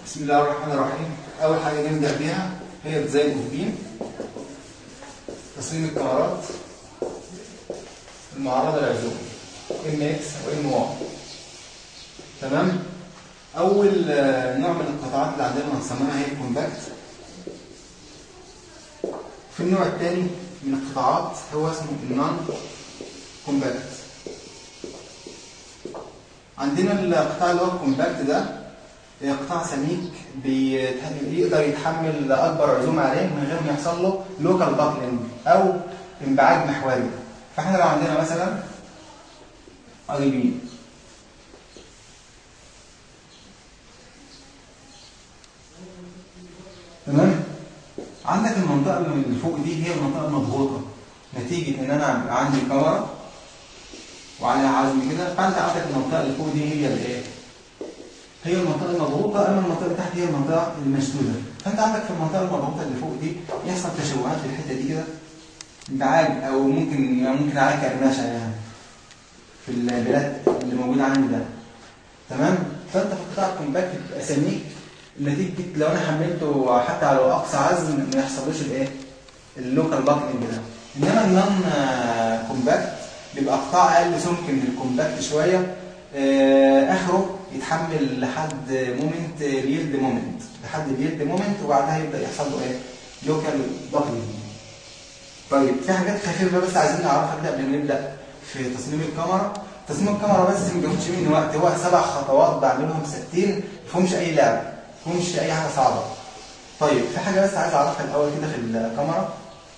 بسم الله الرحمن الرحيم اول حاجه نبدا بيها هي ديزاين اوف بيم تصميم الكاميرات المعرضه للعزوم ام اكس وام واي تمام اول آه، نوع من القطاعات اللي عندنا هنصممها هي الكومباكت في النوع الثاني من القطاعات هو اسمه النون كومباكت عندنا القطاع اللي هو الكومباكت ده قطاع سميك بيت- بيقدر يتحمل اكبر عزوم عليه من غير ما يحصل له لوكال باكلينج او انبعاج محوري فاحنا لو عندنا مثلا اي بي تمام عندك المنطقه اللي فوق دي هي المنطقه المضغوطه نتيجه ان انا بيبقى عندي كاميرا وعليها عزم كده فانت عندك المنطقه اللي فوق دي هي الايه هي المنطقه المضغوطه اما المنطقه اللي تحت هي المنطقه المشدوده فانت عندك في المنطقه المضغوطه اللي فوق دي يحصل تشوهات في الحته دي كده انبعاج او ممكن ممكن عليها كرمشه يعني في البلاد اللي موجود عندي ده تمام فانت في قطاع الكومباكت بيبقى سميك نتيجه لو انا حملته حتى على اقصى عزم ما يحصلوش الايه اللوكال باكلينج ده انما النون آه، كومباكت بيبقى قطاع اقل سمك من الكومباكت شويه آه، اخره يتحمل لحد مومنت اليلد مومنت لحد اليلد مومنت وبعدها يبدا يحصل له ايه لوكال باكلينج طيب في حاجات خفيفه بس عايزين نعرفها كده قبل ما نبدا في تصميم الكاميرا تصميم الكاميرا بس ما بياخدش مني وقت هو سبع خطوات بعملهم ثابتين ما فيهمش اي لعب ما فيهمش اي حاجه صعبه طيب في حاجه بس عايز اعرفها الاول كده في الكاميرا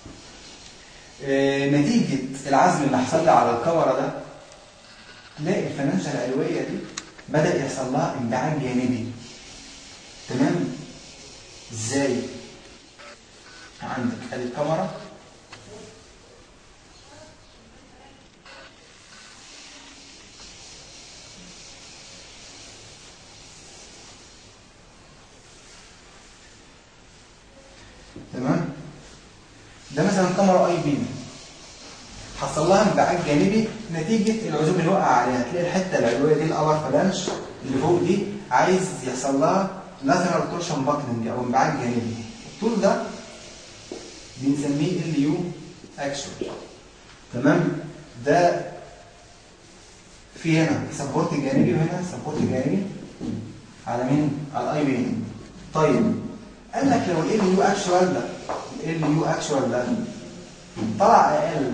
آه، نتيجه العزم اللي حصل لي على الكاميرا ده تلاقي الفنانشه العلويه دي بدا يحصل لها انبعاج جانبي تمام ازاي عندك ادي الكاميرا تمام ده مثلا كاميرا اي بي حصل لها انبعاج جانبي نتيجه العزوم اللي وقع عليها تلاقي الحته العلويه دي الابر فلانش اللي فوق دي عايز يحصل لها لاترال تورشن باكلينج او انبعاج جانبي الطول ده بنسميه ال يو اكشوال تمام ده في هنا سبورت جانبي وهنا سبورت جانبي على مين؟ على الاي بي طيب قال لك لو ال يو اكشوال ده ال يو اكشوال ده طلع اقل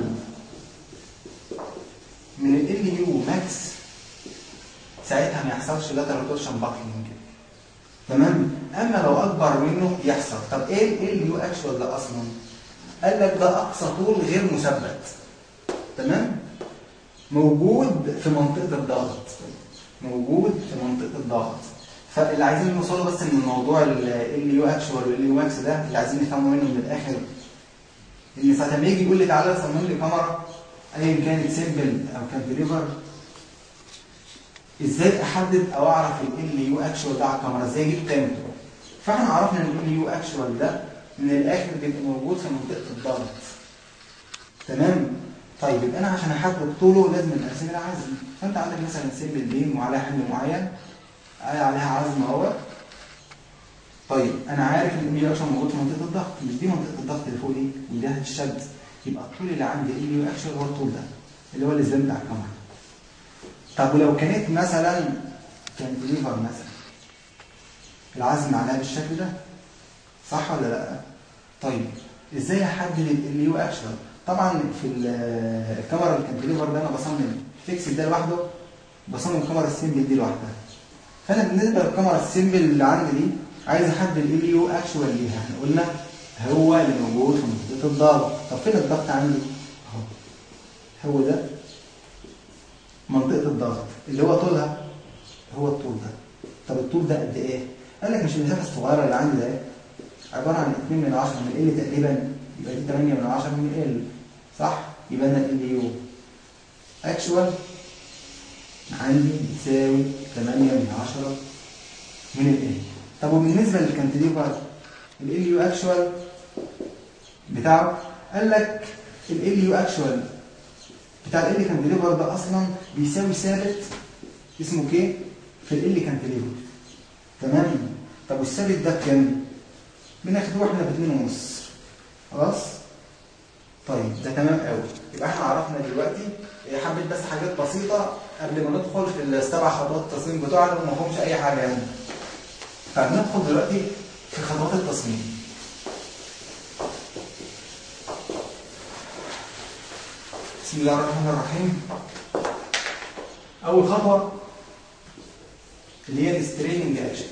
من ال يو ماكس ساعتها ما يحصلش لاترال تورشن باكلينج تمام اما لو اكبر منه يحصل طب ايه ال يو اكشوال ده اصلا قال لك ده اقصى طول غير مثبت تمام موجود في منطقه الضغط موجود في منطقه الضغط فاللي عايزين نوصله بس من موضوع ال يو اكشوال وال يو ماكس ده اللي عايزين نفهمه منه من الاخر ان ساعه ما يجي يقول لي تعالى صمم لي كاميرا ايا كانت سيمبل او كانتليفر ازاي احدد او اعرف ال يو اكشوال ده على الكاميرا ازاي اجيب قيمته فاحنا عرفنا ان ال يو اكشوال ده من الاخر بيبقى موجود في منطقه الضغط تمام طيب يبقى انا عشان احدد طوله لازم ارسم العزم فانت عندك مثلا سيمبل بيم وعليها حمل معين قال عليها عزم اهو طيب انا عارف ان الام يو اكشن موجود في منطقه الضغط مش دي منطقه الضغط اللي فوق دي ودي الشد يبقى الطول اللي عندي الام يو اكشن هو الطول ده اللي هو الاسلام بتاع الكاميرا طب ولو كانت مثلا كانتليفر مثلا العزم عليها بالشكل ده صح ولا لا طيب ازاي احدد ال يو اكشن طبعا في ال- الكاميرا الكانتليفر ده انا بصمم فيكس ده لوحده بصمم الكاميرا السيمبل دي لوحدها فانا بالنسبه للكاميرا السيمبل اللي عندي دي عايز احدد ال يو اكشوال ليها احنا قلنا هو اللي موجود في منطقه الضغط طب فين الضغط عندي اهو هو ده منطقه الضغط اللي هو طولها هو الطول ده طب الطول ده قد ايه قال لك مش المسافه الصغيره اللي عندي ده عباره عن 2 من 10 من ال تقريبا يبقى دي 8 من 10 من ال صح يبقى انا ال يو اكشوال عندي بتساوي 8 من 10 من ال طب وبالنسبه للكانتليفر ال يو اكشوال بتاعه قال لك ال يو اكشوال بتاع ال كانتليفر ده اصلا بيساوي ثابت اسمه كي في ال كانتليفر تمام طب والثابت ده بكام؟ بناخده احنا باتنين ونص خلاص؟ طيب ده تمام قوي يبقى احنا عرفنا دلوقتي إيه، حبيت بس حاجات بسيطة قبل ما ندخل في السبع خطوات التصميم بتوعنا وما فيهمش أي حاجة يعني فهندخل دلوقتي في خطوات التصميم بسم الله الرحمن الرحيم أول خطوة اللي هي الستريننج أكشن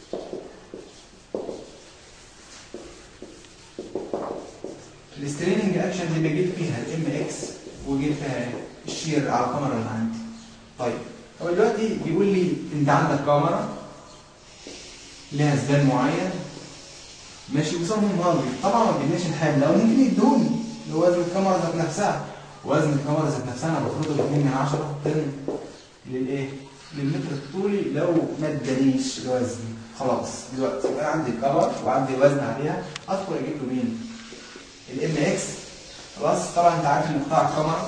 الستريننج أكشن دي بجيب فيها الام اكس وجيب فيها الشير على الكاميرا اللي عندي طيب هو دلوقتي بيقول لي انت عندك كاميرا لها زبال معين ماشي وصمم ماضي طبعا ما بيديناش الحمل او ممكن يدوني اللي هو وزن الكاميرا ذات نفسها وزن الكاميرا ذات نفسها انا بفرضه ب 2 من 10 طن للايه؟ للمتر الطولي لو ما ادانيش الوزن خلاص دلوقتي يبقى عندي الكاميرا وعندي وزن عليها ادخل اجيب له مين؟ الام اكس خلاص طبعا انت عارف ان قطاع الكاميرا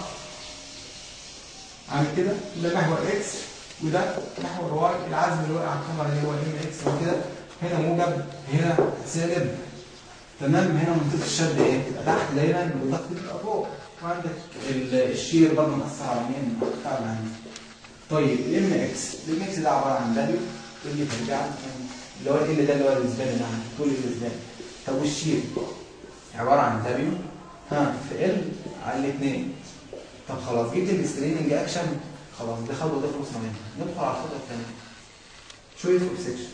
عامل كده ده محور اكس وده محور واي العزم اللي واقع على الكاميرا اللي هو ام اكس وكده هنا موجب هنا سالب تمام هنا منطقه الشد ايه؟ تبقى تحت دايما والضغط بيبقى فوق وعندك ال- الشير برضه مأثر على مين؟ على القطاع اللي عندي طيب الام اكس الام اكس ده عباره عن فاليو تقول لي ترجع اللي هو ال ده اللي هو الزباله اللي عندي طول الزباله طب والشير عباره عن دبليو ها في ال على الاثنين طب خلاص جبت الستريننج اكشن خلاص دي خطوه دي خلصنا منها ندخل على الخطوه الثانيه شويه اوف سكشن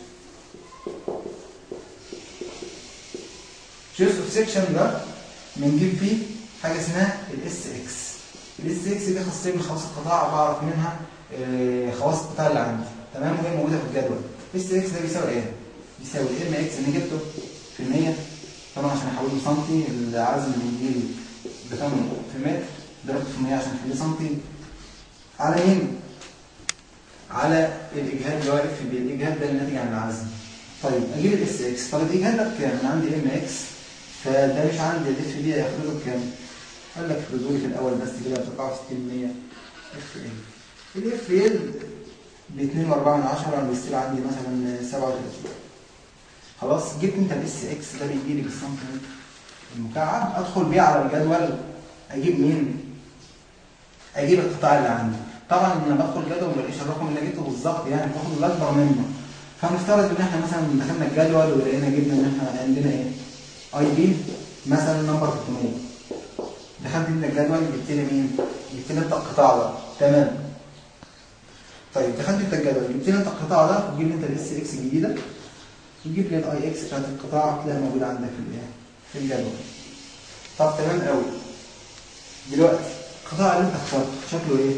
شويه اوف سكشن ده بنجيب فيه حاجه اسمها الاس اكس الاس اكس دي خاصيه من خواص القطاع بعرف منها آه، خواص القطاع اللي عندي تمام وهي موجوده في الجدول الاس اكس ده بيساوي ايه؟ بيساوي ام اكس اللي جبته في المية طبعا عشان احوله سنتي العزم بيجي بكام في متر ضربت في 100 عشان اخليه سنتي على مين؟ على الاجهاد اللي واقف في الاجهاد ده الناتج عن العزم طيب اجيب الاس اكس طب الاجهاد ده بكام؟ انا عندي ام اكس فده مش عندي الاف دي هياخده بكام؟ قال لك افرضوا لي في الاول بس كده ب 64 اف ال الاف ال ب 2 و4 من 10 انا بيصير عندي مثلا 37 خلاص جبت انت الاس اكس ده بيجي لي بالسنتيمتر المكعب ادخل بيه على الجدول اجيب مين؟ اجيب القطاع اللي عندي طبعا لما بدخل الجدول ما بلاقيش الرقم اللي جبته بالظبط يعني باخد الاكبر منه فنفترض ان احنا مثلا دخلنا الجدول ولقينا جبنا ان احنا عندنا ايه؟ اي بي مثلا نمبر 300 دخلت انت الجدول جبت لي مين؟ جبت لي انت القطاع ده تمام طيب دخلت انت الجدول جبت لي انت القطاع ده وتجيب لي انت الاس اكس الجديده وتجيب لي الاي اكس بتاعت القطاع تلاقيها موجوده عندك في الايه؟ في الجدول طب تمام قوي دلوقتي القطاع اللي انت اخترته شكله ايه؟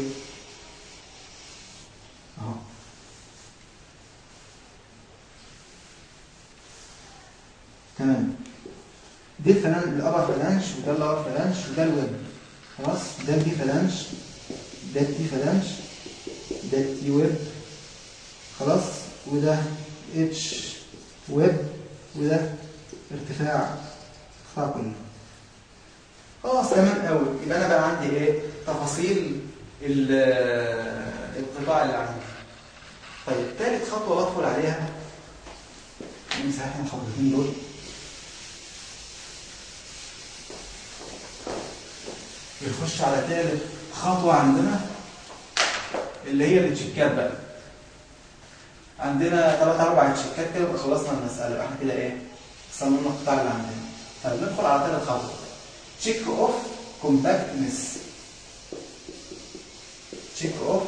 اهو تمام دي الفلان الابر فلانش وده الابر فلانش وده الويب خلاص ده البي فلانش ده التي فلانش ده التي ويب خلاص وده اتش ويب وده ارتفاع القطاع كله خلاص تمام قوي يبقى انا بقى عندي ايه تفاصيل ال- القطاع اللي عندي طيب ثالث خطوه بدخل عليها نمسح احنا الخطوتين دول بنخش على ثالث خطوه عندنا اللي هي التشيكات بقى عندنا ثلاث اربع تشيكات كده وخلصنا المساله يبقى احنا كده ايه صممنا القطاع اللي عندنا طيب ندخل على ثالث خطوه تشيك اوف كومباكتنس تشيك اوف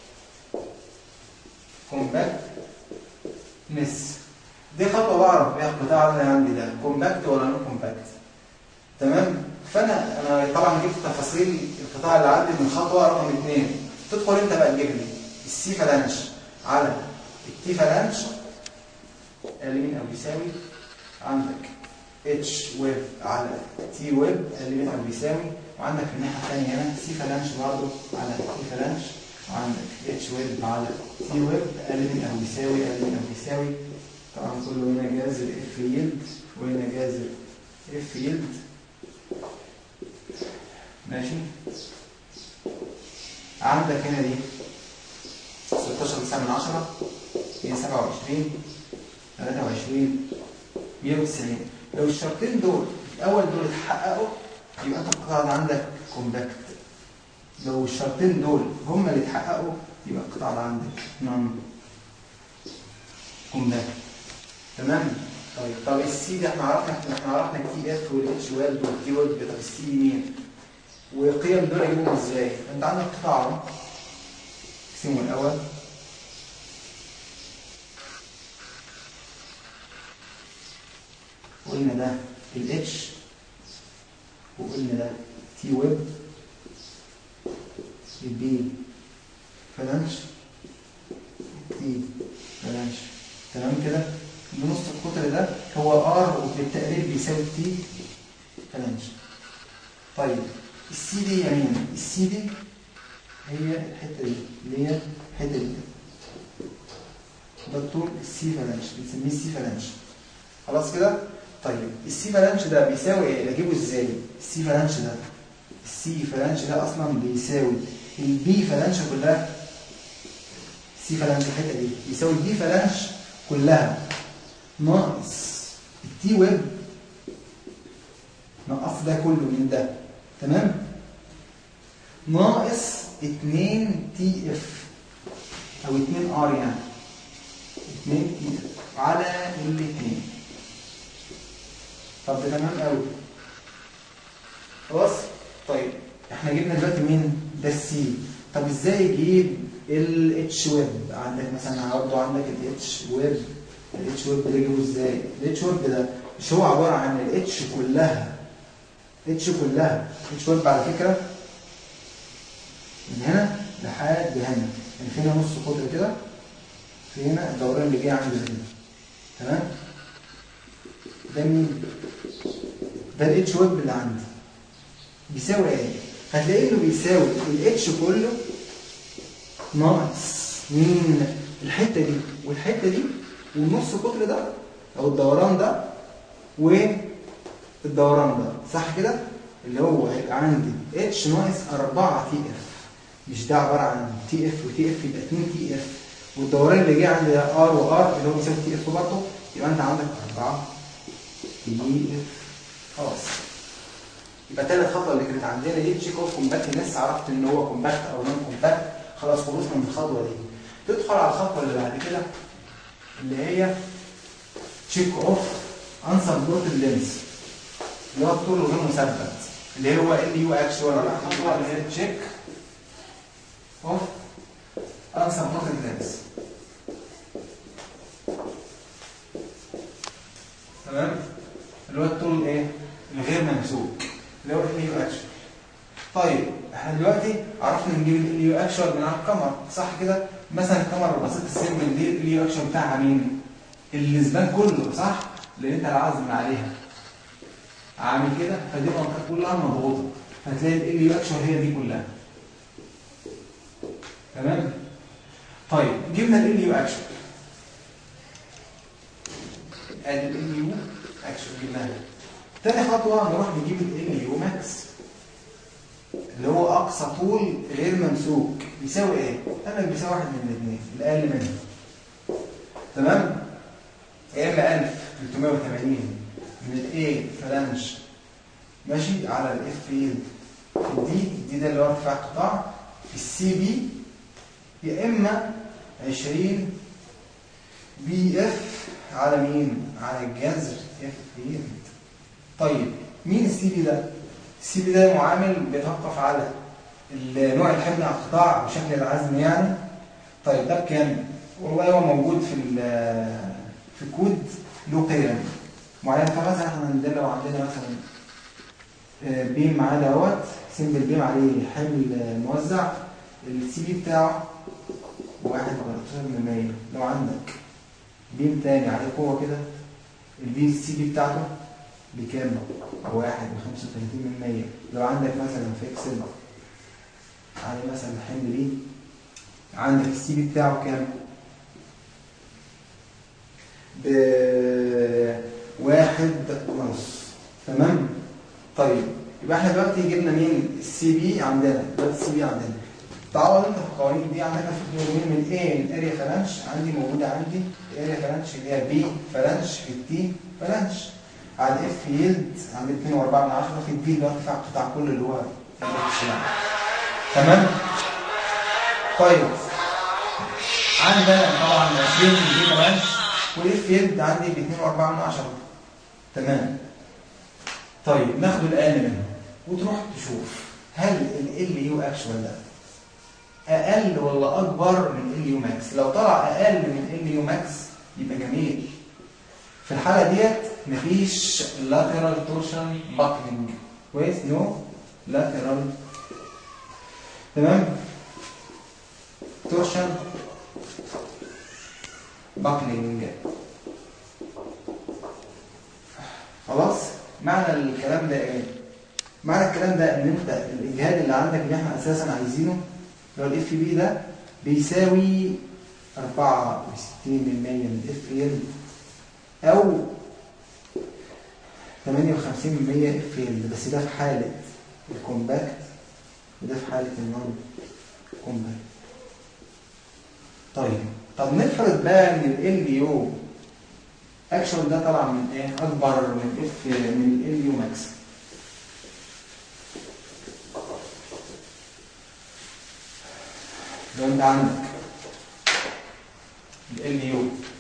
كومباكتنس دي خطوه بعرف بيها القطاع اللي عندي ده كومباكت ولا نون كومباكت تمام فانا انا طبعا جبت تفاصيل القطاع اللي عندي من خطوه رقم اثنين تدخل انت بقى تجيب لي السي فلانش على التي فلانش اليمين او بيساوي عندك اتش ويب على تي ويب اليمين او بيساوي وعندك في الناحيه الثانيه هنا سي فلانش برضه على تي فلانش وعندك اتش ويب على تي ويب اليمين او بيساوي اليمين او بيساوي طبعا كله هنا جاذر اف يلد وهنا جاذر اف يلد ماشي عندك هنا دي 16 9 من 10 هي 27 23 190 لو الشرطين دول الاول دول اتحققوا يبقى انت القطعه اللي عندك كومباكت لو الشرطين دول هم اللي اتحققوا يبقى القطعه اللي عندك نون كومباكت تمام طيب طب السي دي احنا عرفنا احنا عرفنا التي اف والاتش ويلد والتي ويلد طب السي دي مين وقيم دول اجيبهم ازاي انت عندك قطاع اهو اقسمه الاول وقلنا ده الاتش وقلنا ده تي ويب البي فلانش تي فلانش تمام كده بنص القطر ده هو ار وبالتقريب بيساوي تي فلانش طيب السي دي يعني مين؟ السي دي هي الحته دي اللي هي الحته دي ده الطول السي فلانش بنسميه السي فلانش خلاص كده طيب السي فلانش ده بيساوي ايه اجيبه ازاي السي فلانش ده السي فلانش ده اصلا بيساوي البي فلانش كلها السي فلانش الحته دي بيساوي البي فلانش كلها ناقص التي ويب نقص ده كله من ده تمام ناقص 2 تي اف او 2 ار يعني 2 تي اف على الاثنين طب ده تمام قوي خلاص طيب احنا جبنا دلوقتي مين ده السي طب ازاي اجيب الاتش ويب عندك مثلا برضه عندك الاتش ويب الاتش ويب ده اجيبه ازاي الاتش ويب ده مش هو عباره عن الاتش كلها اتش كلها اتش ويب على فكره من هنا لحد هنا يعني في هنا نص قطر كده في هنا الدوران اللي جاي عندي ده تمام ده مين ده الاتش ويب اللي عندي بيساوي ايه هتلاقي انه بيساوي الاتش كله ناقص مين الحته دي والحته دي والنص قطر ده او الدوران ده والدوران ده صح كده اللي هو هيبقى عندي اتش ناقص 4 تي اف مش ده عباره عن تي اف وتي اف يبقى 2 تي اف والدوران اللي جه عندي ده ار وار اللي هو بيساوي تي اف برضه يبقى انت عندك 4 تي اف خلاص يبقى تالت خطوه اللي كانت عندنا دي تشيك اوف كومباكت الناس عرفت ان هو كومباكت او نون كومباكت خلاص خلصنا من الخطوه دي تدخل على الخطوه اللي بعد كده اللي هي تشيك اوف انسر بلوت اللينس اللي هو الطول الغير مثبت اللي هو ال يو اكشوال الخطوه اللي هي تشيك اوف انسر بلوت اللينس تمام اللي هو الطول ايه الغير ممسوك اللي هو ال يو اكشوال طيب احنا دلوقتي عرفنا نجيب ال يو اكشوال من على الكاميرا صح كده مثلا الكاميرا البسيطه السيمبل دي ال يو اكشوال بتاعها مين الزبان كله صح لان انت العزم عليها عامل كده فدي المنطقه كلها مضغوطه فتلاقي ال يو اكشوال هي دي كلها تمام طيب جبنا ال يو اكشوال ادي ال يو اكشوال جبناها تاني خطوه نروح نجيب ال يو ماكس اللي هو اقصى طول غير ممسوك بيساوي ايه قال لك بيساوي واحد من الاثنين الاقل منه تمام يا اما 1380 من الاي فلانش ماشي على الاف فيلد دي دي ده اللي هو ارتفاع القطاع السي بي يا اما 20 بي اف على مين على الجذر اف فيلد طيب مين السي بي ده السي بي ده معامل بيتوقف على نوع الحمل على القطاع وشكل العزم يعني طيب ده بكام والله هو موجود في في الكود له قيم معينه فمثلا احنا عندنا لو عندنا مثلا بيم معاه دوت سمبل بيم عليه حمل موزع السي بي بتاعه واحد من 100 لو عندك بيم تاني عليه قوه كده البي السي بي بتاعته بكام؟ واحد وخمسة وثلاثين من مية لو عندك مثلا في اكسل على مثلا الحمل دي عندك السي بي بتاعه كام؟ بواحد ونص تمام؟ طيب يبقى احنا دلوقتي جبنا مين؟ السي بي عندنا دلوقتي السي بي عندنا تعوض انت في القوانين دي عندك في القوانين من ايه من اريا فلانش عندي موجوده عندي اريا فلانش اللي هي بي فلانش في التي فلانش على اف يلد عند 2.4 من 10 في الدي اللي هو ارتفاع قطاع كل اللي هو الشمال تمام طيب عندنا طبعا 20 دي فلانش والاف يلد عندي ب 2.4 من 10 تمام طيب ناخد الاقل منه وتروح تشوف هل ال يو اكشوال ده اقل ولا اكبر من ال يو ماكس لو طلع اقل من ال يو ماكس يبقى جميل في الحاله ديت مفيش lateral torsion buckling كويس نو lateral تمام torsion buckling خلاص معنى الكلام ده ايه معنى الكلام ده ان انت الاجهاد اللي عندك اللي احنا اساسا عايزينه اللي هو الاف بي ده بيساوي 64% من الاف ال او 58% اف ال بس ده في حاله الكومباكت وده في حاله النون كومباكت طيب طب نفرض بقى ان ال يو اكشن ده طلع من ايه اكبر من اف من ال يو ماكس لو انت عندك ال يو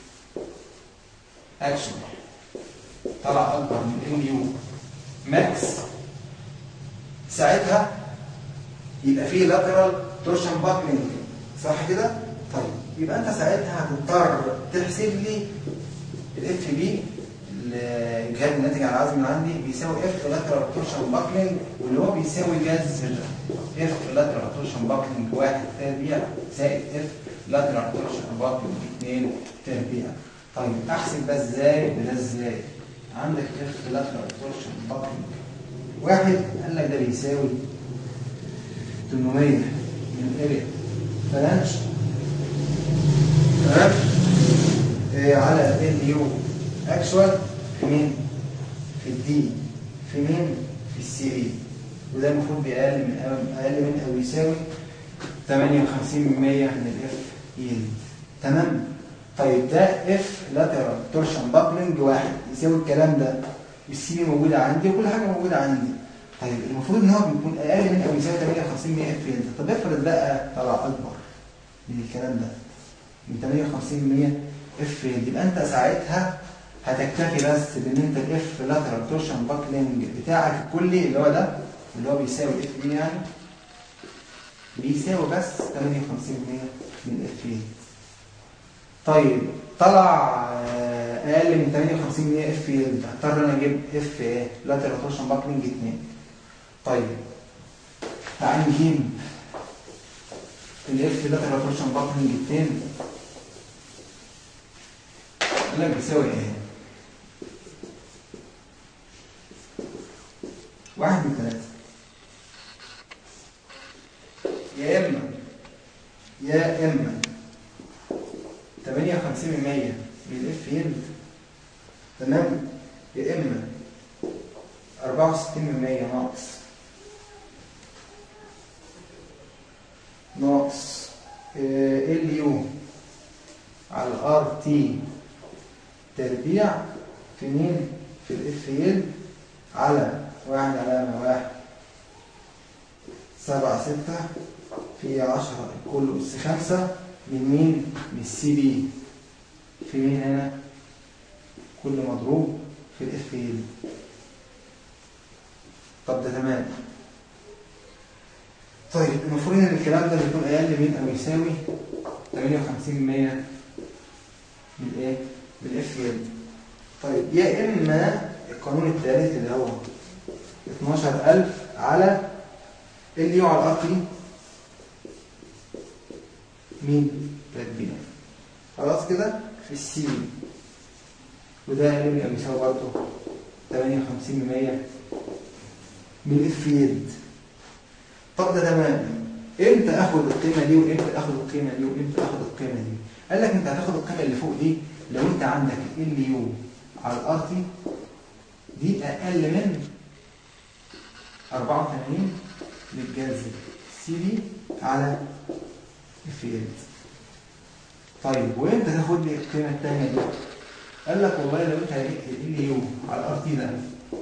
اكشن طلع اكبر من ال يو ماكس ساعتها يبقى فيه لاترال تورشن باكلينج صح كده طيب يبقى انت ساعتها هتضطر تحسب لي الاف بي الجهاز الناتج على العزم اللي عندي بيساوي اف لاترال تورشن باكلينج واللي هو بيساوي جذر اف لاترال تورشن باكلينج 1 تربيع زائد اف لاترال تورشن باكلينج 2 تربيع طيب احسب ده ازاي وده ازاي عندك اف لاترال تورشن باكلينج واحد قال لك ده بيساوي 800 من اريا فلانش تمام إيه على ال يو اكشوال في مين في الدي في مين في السي اي وده المفروض بأقل من اقل من او يساوي 58% من الاف يلد تمام طيب ده اف لاترال تورشن بابلنج واحد يساوي الكلام ده والسي موجوده عندي وكل حاجه موجوده عندي طيب المفروض ان هو بيكون اقل من او يساوي 58% اف يلد طب افرض بقى طلع اكبر من الكلام ده من 58% اف يلد يبقى انت ساعتها هتكتفي بس بان انت الاف لاترال تورشن باكلينج بتاعك الكلي اللي هو ده اللي هو بيساوي اف بي يعني بيساوي بس 58% من اف يلد طيب طلع اقل من 58% اف يلد هضطر انا اجيب اف ايه لاترال تورشن باكلينج 2 طيب تعال نجيب الاف لاترال تورشن باكلينج 2 قال لك بيساوي ايه واحد من ثلاثة يا إما يا إما 58% من الاف يلد تمام يا إما 64% ناقص ناقص ال يو على ار تي تربيع في مين في الاف يلد على واحد علامة واحد سبعة ستة في عشرة كل أس خمسة من مين؟ من السي بي في مين هنا؟ كل مضروب في الاف يلد طب ده تمام طيب المفروض ان الكلام ده بيكون اقل من او يساوي 58% من ايه؟ من الاف يلد طيب يا اما القانون الثالث اللي هو 12000 على ال يو على الار تي مين؟ تربيع خلاص كده في السي وده اللي بيساوي برضه 58% من الاف يلد طب ده تمام امتى اخد القيمه دي وامتى اخد القيمه دي وامتى اخد القيمه دي قال لك انت هتاخد القيمه اللي فوق دي لو انت عندك ال يو على الار تي دي اقل من 84 للجذر سي بي على اف ال طيب وامتى تاخد لي القيمه الثانيه دي؟ قال لك والله لو انت لقيت ال يو على الار تي ده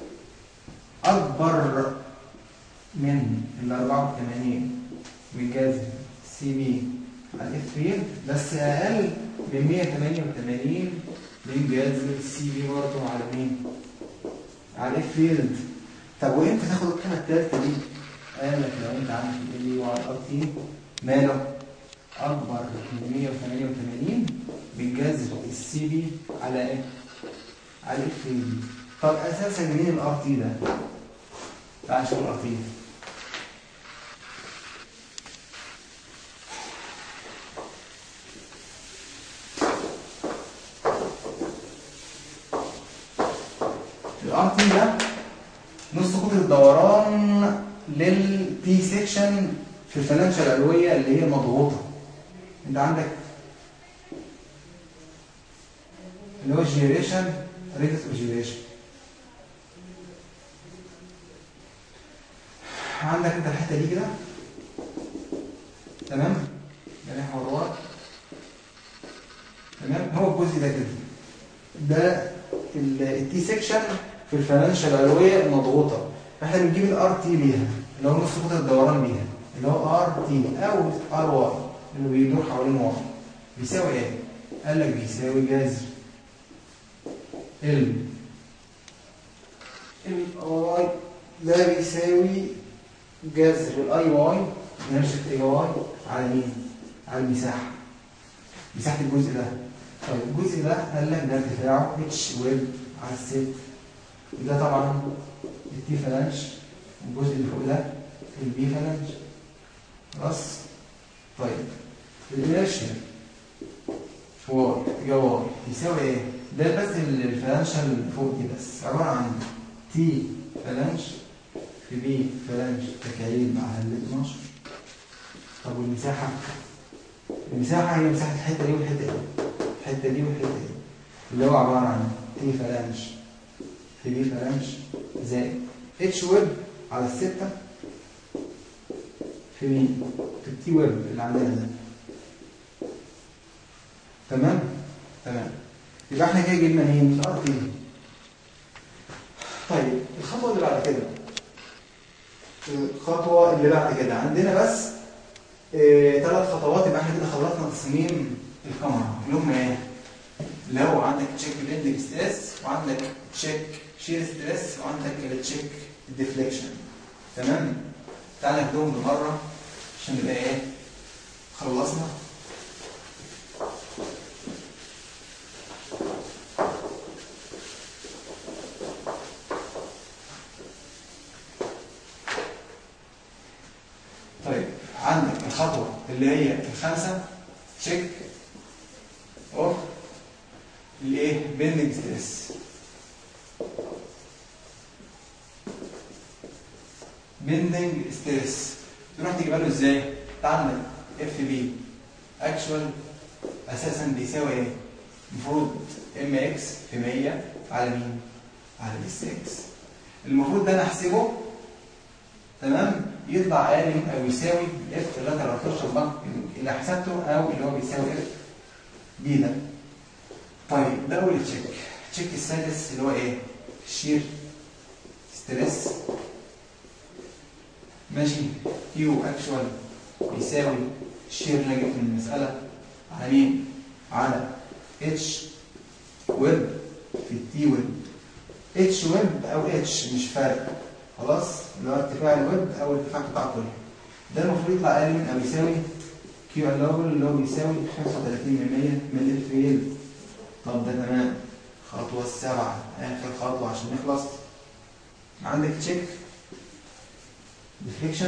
اكبر من ال 84 من جذر سي بي على الاف فيلد بس اقل من 188 من جذر السي بي برضه على مين؟ على الاف فيلد طب وامتى تاخد القيمه الثالثه دي؟ قال لك لو انت عندك ال يو على الار تي ماله؟ اكبر من 188 من جذر السي بي على ايه؟ على الاف فيلد طب اساسا مين الار تي ده؟ تعال نشوف الار تي الار تي ده نص قطر الدوران للتي سيكشن في الفلانشة العلوية اللي هي مضغوطة انت عندك اللي هو الجيريشن ريت اوف جيريشن عندك انت الحته دي كده تمام جناح وراء تمام هو الجزء ده كده ده التي سيكشن في الفلانشة العلوية المضغوطة فاحنا بنجيب الار تي ليها اللي هو نص قطر الدوران بيها اللي هو ار تي او ار واي اللي بيدور حوالين واي بيساوي ايه؟ قال لك بيساوي جذر ال الاي ده بيساوي جذر الاي واي نرشة اي واي على مين؟ على المساحة مساحة الجزء ده طيب الجزء ده قال لك ده ارتفاعه اتش ويب على الست وده طبعا التي فلانش والجزء اللي فوق ده البي فلانش خلاص طيب الانرشيا واي اتجاه واي يساوي ايه؟ ده بس الفلانشة اللي فوق دي بس عبارة عن تي فلانش في بي فلانش تكعيب مع ال 12 طب والمساحة؟ المساحة هي مساحة الحتة دي والحتة دي الحتة دي والحتة دي اللي هو عبارة عن تي فلانش في بي فلانش زائد اتش ويب على الستة في مين؟ في التي ويب اللي عندنا ده تمام؟ تمام يبقى احنا كده جبنا مين؟ الار تي طيب الخطوة اللي بعد كده الخطوة اللي بعد كده عندنا بس اه ثلاث خطوات يبقى احنا كده خلصنا تصميم الكاميرا اللي هم ايه؟ لو عندك تشيك بلندنج ستريس وعندك تشيك شير ستريس وعندك التشيك ديفليكشن تمام؟ تعالى ناخدهم بالمرة عشان نبقى ايه؟ خلصنا طيب عندك الخطوة اللي هي الخامسة تشيك اوف الايه بيندنج ستريس بيندنج ستريس تروح تجيبها له ازاي؟ انت عندك اف بي اكشوال اساسا بيساوي ايه؟ المفروض ام اكس في 100 على مين؟ على اس اكس المفروض ده انا احسبه تمام يطلع اقل او يساوي اف 13 اللي حسبته او اللي هو بيساوي اف بي ده طيب ده اول تشيك التشيك السادس اللي هو ايه شير ستريس ماشي كيو اكشوال بيساوي الشير اللي جبت من المساله على مين على اتش ويب في التي ويب اتش ويب او اتش مش فارق خلاص اللي هو ارتفاع الويب او ارتفاع قطاع كلي ده المفروض يطلع اقل من او يساوي كيو الاول اللي هو بيساوي 35 من 100 من الاف ال طب ده تمام الخطوه السابعه اخر خطوه عشان نخلص عندك تشيك ديفليكشن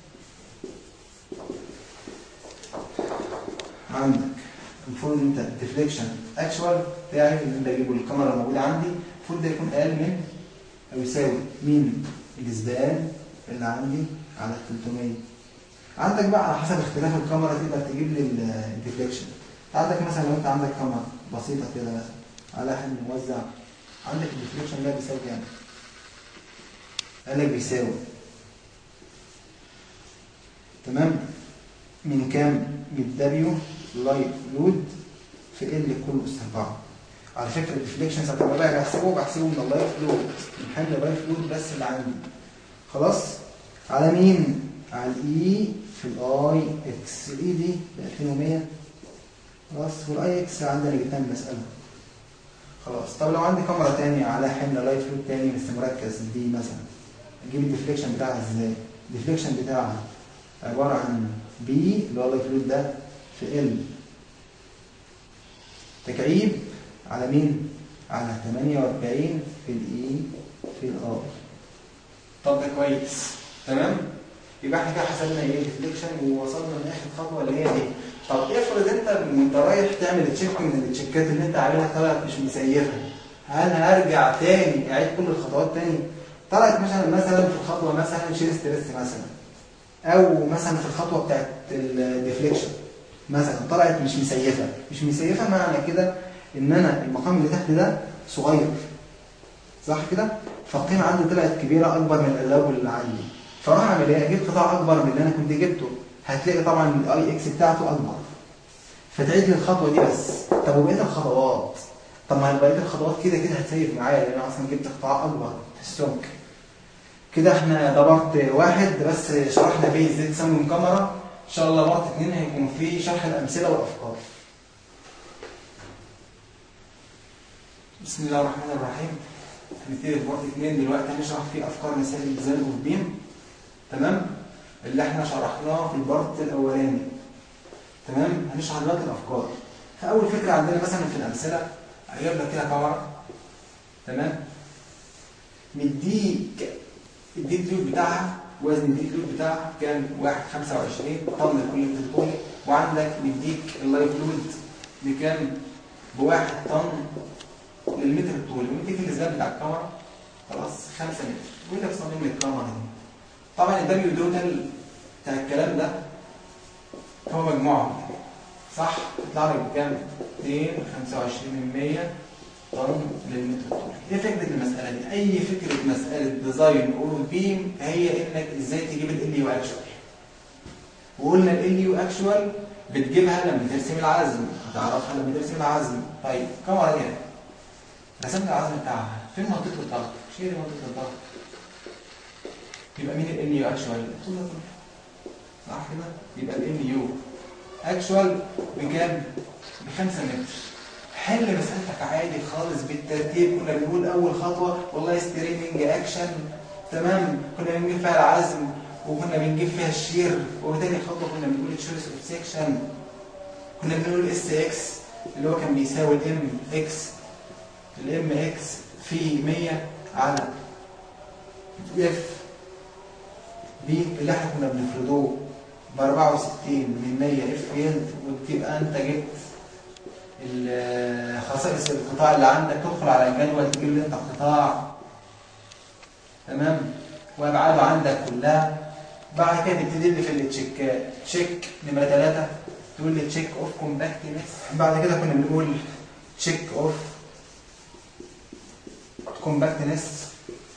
عندك المفروض انت الديفليكشن اكشوال بتاعي اللي بجيبه الكاميرا الموجوده عندي المفروض ده يكون اقل من او يساوي مين الجذبان اللي عندي على 300 عندك بقى على حسب اختلاف الكاميرا تقدر تجيب لي الديفليكشن عندك مثلا لو انت عندك كاميرا بسيطه كده مثلا على حد موزع عندك الديفليكشن ده بيساوي كام؟ قال لك بيساوي تمام من كام من دبليو لايت لود في ال كل اس 4 على فكره الديفليكشنز هتبقى بقى بحسبه بحسبه من اللايف لود من حمل اللايف لود بس اللي عندي خلاص على مين على الاي في الاي اكس الاي دي ب 2100 خلاص والاي اكس عندنا جبتها من المساله خلاص طب لو عندي كاميرا تانية على حمل لايف لود تاني بس مركز دي مثلا اجيب الديفليكشن بتاعها ازاي الديفليكشن بتاعها عباره عن بي اللي هو اللايف لود ده في ال تكعيب على مين على 48 في الاي في الار طب ده كويس تمام يبقى احنا كده حسبنا ايه ديفليكشن ووصلنا لاخر خطوه اللي هي دي طب افرض انت وانت رايح تعمل تشيك من التشيكات اللي انت عاملها طلعت مش مسيفه هل هرجع تاني اعيد كل الخطوات تاني طلعت مثلا مثلا في الخطوه مثلا شيل ستريس مثلا او مثلا في الخطوه بتاعت الديفليكشن مثلا طلعت مش مسيفه مش مسيفه معنى كده ان انا المقام اللي تحت ده صغير صح كده فالقيمه عندي طلعت كبيره اكبر من الالوب اللي عندي فراح اعمل ايه اجيب قطاع اكبر من اللي انا كنت جبته هتلاقي طبعا الاي اكس بتاعته اكبر فتعيد لي الخطوه دي بس طب وبقيه الخطوات طب ما بقيه الخطوات كده كده هتسيف معايا لان انا اصلا جبت قطاع اكبر في السمك كده احنا ده بارت واحد بس شرحنا بيه ازاي تصمم كاميرا ان شاء الله بارت اتنين هيكون فيه شرح الامثله والافكار بسم الله الرحمن الرحيم هنبتدي في بارت اتنين دلوقتي هنشرح فيه افكار مثال الديزاين اوف بيم تمام اللي احنا شرحناه في البارت الاولاني تمام هنشرح دلوقتي الافكار فاول فكره عندنا مثلا في الامثله هجيب لك كده كاميرا تمام مديك الديد لود بتاعها وزن الديد لود بتاعها كان 1.25 طن لكل متر طول وعندك مديك اللايف لود بكام بواحد طن للمتر الطول ومديك الاسباب بتاع الكاميرا خلاص 5 متر وانت بتصمم لي الكاميرا دي طبعا الدبليو توتال بتاع الكلام ده هو مجموعهم صح تطلع لك بكام 2.25% طن للمتر الطولي ايه فكره المساله دي اي فكره مساله ديزاين اور بيم هي انك ازاي تجيب ال يو اكشوال وقلنا ال يو اكشوال بتجيبها لما ترسم العزم هتعرفها لما ترسم العزم طيب كاميرا هنا رسمت العزم بتاعها فين منطقه الضغط شيل منطقه الضغط يبقى مين ال يو اكشوال صح كده يبقى ال يو اكشوال بكام ب 5 متر حل مسألتك عادي خالص بالترتيب كنا بنقول أول خطوة والله ستريمنج أكشن تمام كنا بنجيب فيها العزم وكنا بنجيب فيها الشير وتاني خطوة كنا بنقول تشويس اوف سيكشن كنا بنقول اس اكس اللي هو كان بيساوي الام اكس الام اكس في 100 على اف بي اللي احنا كنا بنفرضوه ب 64 من 100 اف فيلد وتبقى انت جبت خصائص القطاع اللي عندك تدخل على الجدول تجيب لي انت القطاع تمام وابعاده عندك كلها بعد كده تبتدي لي في التشيكات تشيك نمره 3 تقول لي تشيك اوف كومباكتنس بعد كده كنا بنقول تشيك اوف كومباكتنس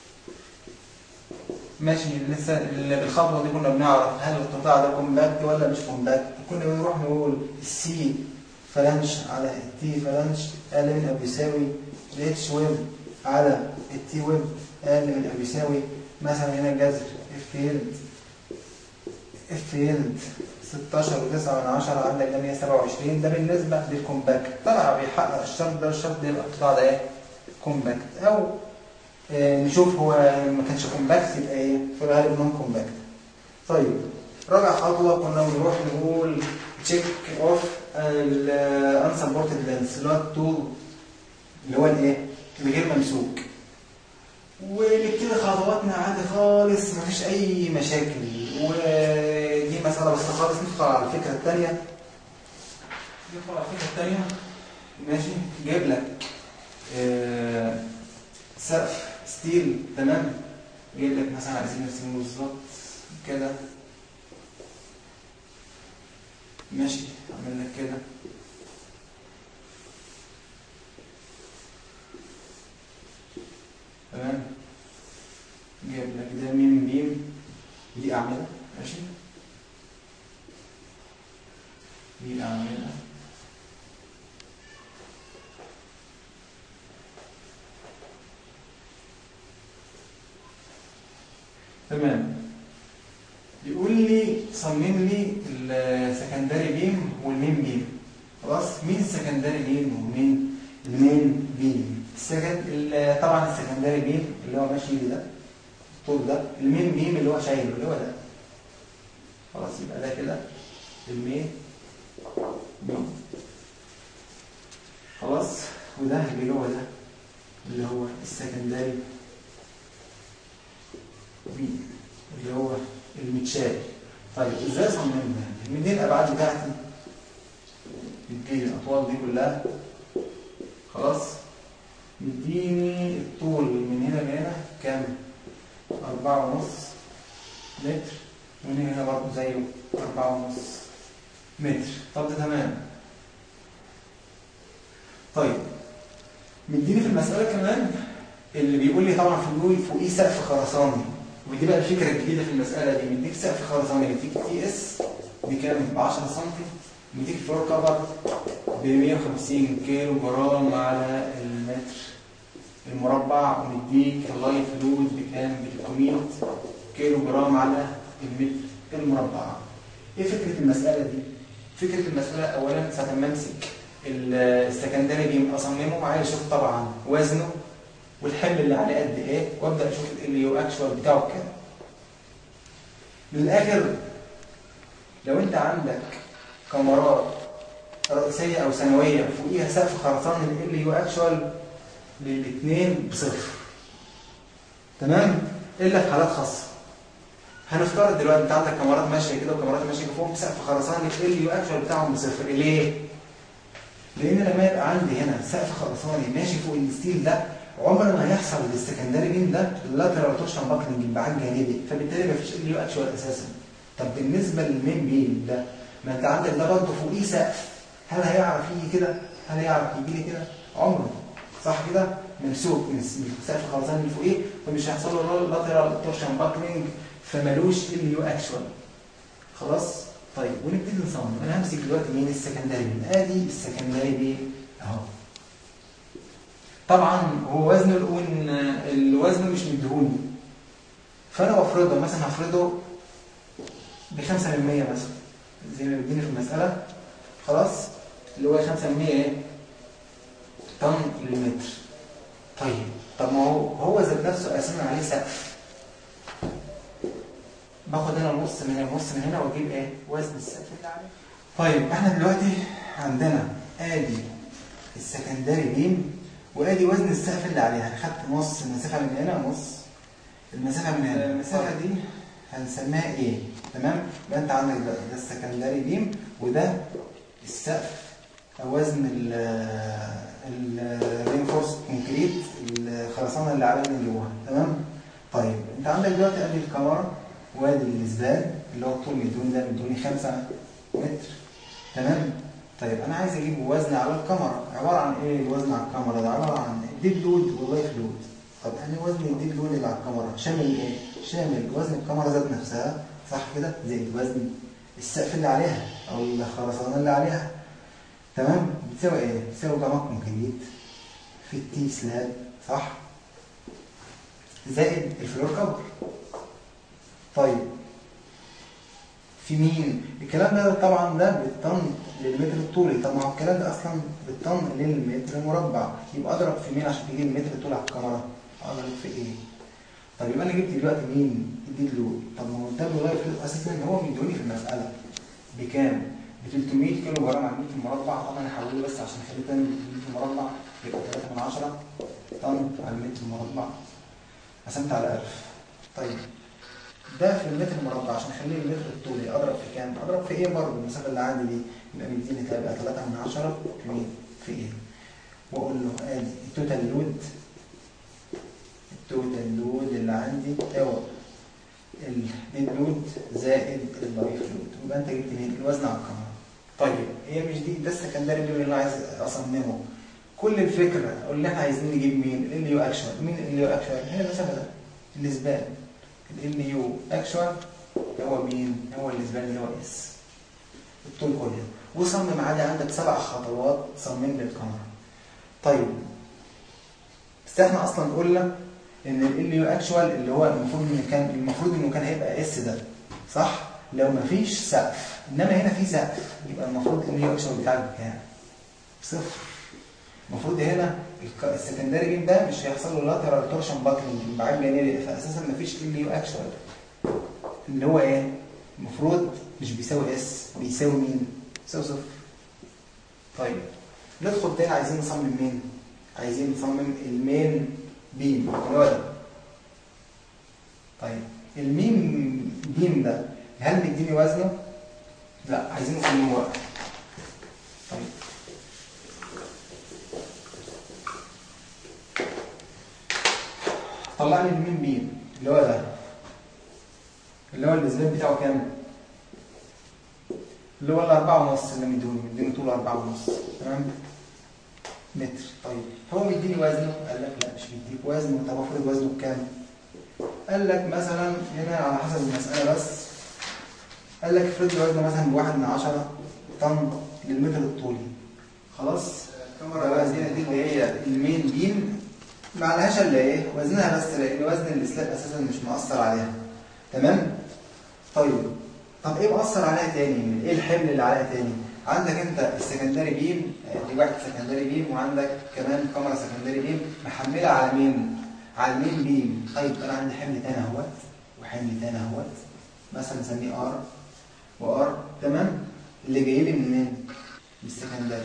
ماشي لسه اللي بالخطوه دي كنا بنعرف هل القطاع ده كومباكت ولا مش كومباكت كنا بنروح نقول السي فلانش على التي فلانش اقل من او بيساوي الاتش ويب على التي ويب اقل من او بيساوي مثلا هنا جذر اف فيلد اف فيلد 16 و9 من 10 عندك ده 127 ده بالنسبه للكومباكت طبعا بيحقق الشرط ده الشرط ده يبقى القطاع ده ايه كومباكت او آه نشوف هو ما كانش كومباكت يبقى ايه في الغالب نون كومباكت طيب رابع خطوه كنا بنروح نقول تشيك اوف الانسبورتد لينس اللي هو الطول اللي هو الايه الغير ممسوك ونبتدي خطواتنا عادي خالص مفيش اي مشاكل ودي مساله بس خالص ندخل على الفكره الثانيه ندخل على الفكره الثانيه ماشي جايب لك آه سقف ستيل تمام جايب لك مثلا عايزين نرسمه بالظبط كده ماشي اعمل لك كده تمام جايب لك ده ميم بيم دي اعمده ماشي تمام يقول لي صمم لي السكندري بيم والمين بيم خلاص مين السكندري بيم ومين المين بيم السكن ال- طبعا السكندري بيم اللي هو ماشي لي ده الطول ده المين بيم اللي هو شايله اللي هو ده خلاص يبقى ده كده المين بيم خلاص وده اللي هو ده اللي هو السكندري بيم اللي هو المتشال طيب ازاي صممها من دي الابعاد بتاعتي بتجيلي الاطوال دي كلها خلاص مديني الطول من هنا لهنا كام أربعة ونص متر ومن هنا برضه زيه أربعة ونص متر طب ده تمام طيب مديني في المسألة كمان اللي بيقول لي طبعا فوقيه فوقيه سقف خرساني ودي بقى الفكرة الجديدة في المسألة دي مديك سقف خرساني مديك تي اس بكام؟ ب 10 سم مديك فلور كفر ب 150 كيلو جرام على المتر المربع ومديك اللايف لود بكام؟ ب 300 كيلو جرام على المتر المربع. ايه فكرة المسألة دي؟ فكرة المسألة أولا ساعة ما أمسك السكندري بيم أصممه معايا أشوف طبعا وزنه والحمل اللي عليه قد إيه وأبدأ أشوف ال يو أكشوال بتاعه كام. من الآخر لو أنت عندك كاميرات رئيسية أو ثانوية فوقيها سقف خرساني ال يو أكشوال للاثنين بصفر. تمام؟ إلا في حالات خاصة. هنفترض دلوقتي انت عندك كاميرات ماشيه كده وكاميرات ماشيه فوق سقف خرساني ال يو اكشوال بتاعهم بصفر ليه؟ لان لما يبقى عندي هنا سقف خرساني ماشي فوق الستيل ده عمر ما هيحصل للسكندري بين ده اللاترال توشن باكلنج انبعاج جانبي فبالتالي مفيش ال يو اكشوال اساسا طب بالنسبه للمين بين ده ما انت عندك ده برضه فوقيه سقف هل هيعرف يجي كده؟ هل هيعرف يجي لي كده؟ عمره صح كده؟ ممسوك من سقف خرساني اللي فوقيه فمش هيحصل له لاترال توشن باكلنج فمالوش ال يو اكشوال خلاص طيب ونبتدي نصمم انا همسك دلوقتي مين السكندري بين ادي السكندري بين اهو طبعا هو وزنه الأون الوزن مش مديهوني فانا بفرضه مثلا هفرضه ب 5% مثلا زي ما بيديني في المساله خلاص اللي هو 5% ايه طن للمتر طيب طب ما هو هو ذات نفسه قاسمين عليه سقف باخد هنا النص من النص من هنا واجيب ايه وزن السقف اللي عليه طيب احنا دلوقتي عندنا ادي السكندري بيم وادي وزن السقف اللي عليها انا خدت نص المسافه من هنا ونص المسافه من هنا المسافه دي هنسميها ايه تمام يبقى انت عندك ده, ده السكندري بيم وده السقف او وزن الرينفورس كونكريت الخرسانه اللي عليها من جواها تمام طيب انت عندك دلوقتي ادي الكاميرا وادي الاسبان اللي هو الطول مدوني ده مدوني 5 متر تمام طيب انا عايز اجيب وزن على الكاميرا عباره عن ايه الوزن على الكاميرا ده عباره عن الديد لود واللايف لود طب انا وزن الديد لود اللي على الكاميرا شامل ايه شامل وزن الكاميرا ذات نفسها صح كده زائد وزن السقف اللي عليها او الخرسانه اللي عليها تمام بتساوي ايه بتساوي جمع كونكريت في التي سلاب صح زائد الفلور كفر طيب في مين؟ الكلام ده طبعا ده بالطن للمتر الطولي طب ما هو الكلام ده اصلا بالطن للمتر المربع يبقى اضرب في مين عشان تجيب المتر الطولي على الكاميرا؟ اضرب في ايه؟ طب يبقى انا جبت دلوقتي مين؟ الديد لود طب ما هو ده بيغير في اساسا ان هو مديوني في المساله بكام؟ ب 300 كيلو جرام على المتر المربع طبعا انا هحوله بس عشان اخليه تاني المتر المربع يبقى 3 من 10 طن على المتر المربع قسمت على 1000 طيب ده في المتر المربع عشان اخليه المتر الطولي اضرب في كام؟ اضرب في ايه برضه المسافه اللي عندي دي يبقى مديني تبقى 3 من 10 في مين؟ في ايه؟ واقول له ادي التوتال لود التوتال لود اللي عندي هو الديد لود زائد اللايف لود يبقى انت جبت مين؟ الوزن على الكاميرا. طيب هي مش دي ده السكندري اللي انا عايز اصممه. كل الفكره اللي احنا عايزين نجيب مين؟ ال يو اكشوال، مين ال يو اكشوال؟ هي المسافه ده الاسبان. ال يو اكشوال هو مين؟ هو الاسبان اللي هو اس. الطول كله. وصمم عادي عندك سبع خطوات صمم للكاميرا. طيب بس احنا اصلا قلنا ان ال يو اكشوال اللي هو المفروض انه كان المفروض انه كان هيبقى اس ده صح لو مفيش سقف انما هنا في سقف يبقى المفروض ال يو اكشوال بتاعك بكام صفر المفروض هنا الك- السكندري بيم ده مش هيحصل له لاترال تورشن باكلينج بعد جانبي فاساسا مفيش ال يو اكشوال اللي هو ايه المفروض مش بيساوي اس بيساوي مين بيساوي صفر طيب ندخل تاني عايزين نصمم مين عايزين نصمم المين بيم اللي هو ده طيب الميم بيم ده هل مديني وزنه لا عايزين نصممه بقى طيب طلع لي المين بيم اللي هو ده اللي هو الاسبان بتاعه كام اللي هو الأربعة ونص اللي مديوني مديني طوله أربعة ونص تمام متر طيب هو مديني وزنه قال لك لا مش مديك وزنه طب افرض وزنه بكام قال لك مثلا هنا على حسب المسألة بس قال لك افرض لي وزنه مثلا بواحد من عشرة طن للمتر الطولي خلاص الكاميرا وزنها دي اللي هي المين بيم ما عليهاش الا ايه وزنها بس لان وزن السلاب اساسا مش مؤثر عليها تمام طيب طب ايه مؤثر عليها تاني ايه الحمل اللي عليها تاني عندك انت السكندري بيم دي واحد سكندري بيم وعندك كمان كاميرا سكندري بيم محمله على مين على المين بيم طيب انا عندي حمل تاني اهوت وحمل تاني اهوت مثلا نسميه ار وار تمام اللي جاي لي من مين من السكندري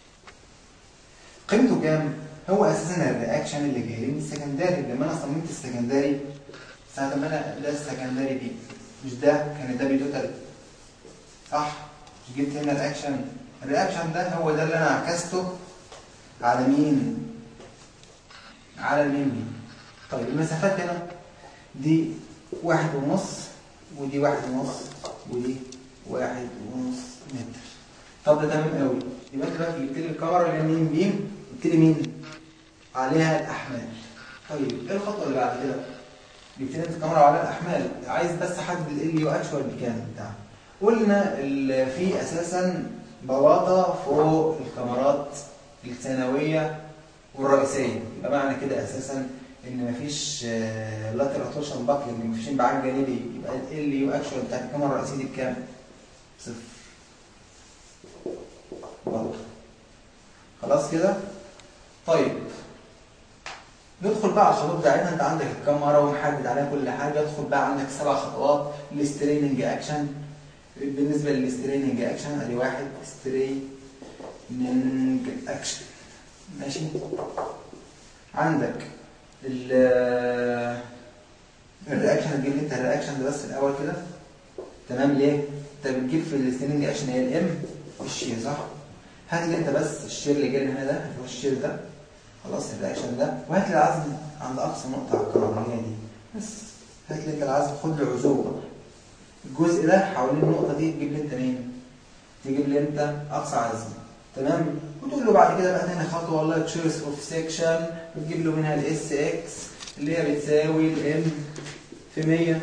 قيمته كام هو اساسا الرياكشن اللي جاي لي من السكندري لما انا صممت السكندري ساعه ما انا ده السكندري بيم مش ده كان ده بتوتال صح مش جبت هنا الرياكشن الرياكشن ده هو ده اللي انا عكسته على مين على المين دي طيب المسافات هنا دي واحد ونص ودي واحد ونص ودي واحد ونص متر طب ده تمام قوي يبقى انت دلوقتي جبت لي الكاميرا اللي هي مين بيم جبت لي مين عليها الاحمال طيب ايه الخطوه اللي بعد كده جبت لي انت الكاميرا عليها الاحمال عايز بس احدد ال يو اكشوال بكام بتاعها قلنا ال- في اساسا بلاطه فوق الكاميرات الثانويه والرئيسيه يبقى معنى كده اساسا ان مفيش لاترال تورشن باكلينج مفيش انبعاج جانبي يبقى ال يو اكشوال بتاعت الكاميرا الرئيسيه دي بكام؟ صفر برضه خلاص كده؟ طيب ندخل بقى على الخطوات بتاعتنا انت عندك الكاميرا ومحدد عليها كل حاجه ادخل بقى عندك سبع خطوات الستريننج اكشن بالنسبه للستريننج اكشن ادي واحد ستريننج اكشن ماشي عندك ال الرياكشن هتجيب لي انت الرياكشن ده بس الاول كده تمام ليه؟ انت بتجيب في الستريننج اكشن هي الام والشير صح؟ هات لي انت بس الشير اللي جاي هنا ده اللي هو الشير ده خلاص الرياكشن ده وهات لي العزم عند اقصى نقطه على الكهربائيه دي بس هات لي انت العزم خد له عزوم الجزء ده حوالين النقطه دي تجيب لي انت مين؟ تجيب لي انت اقصى عزم تمام وتقول له بعد كده بقى تاني خطوه والله تشويس اوف سيكشن بتجيب له منها الاس اكس اللي هي بتساوي الام في 100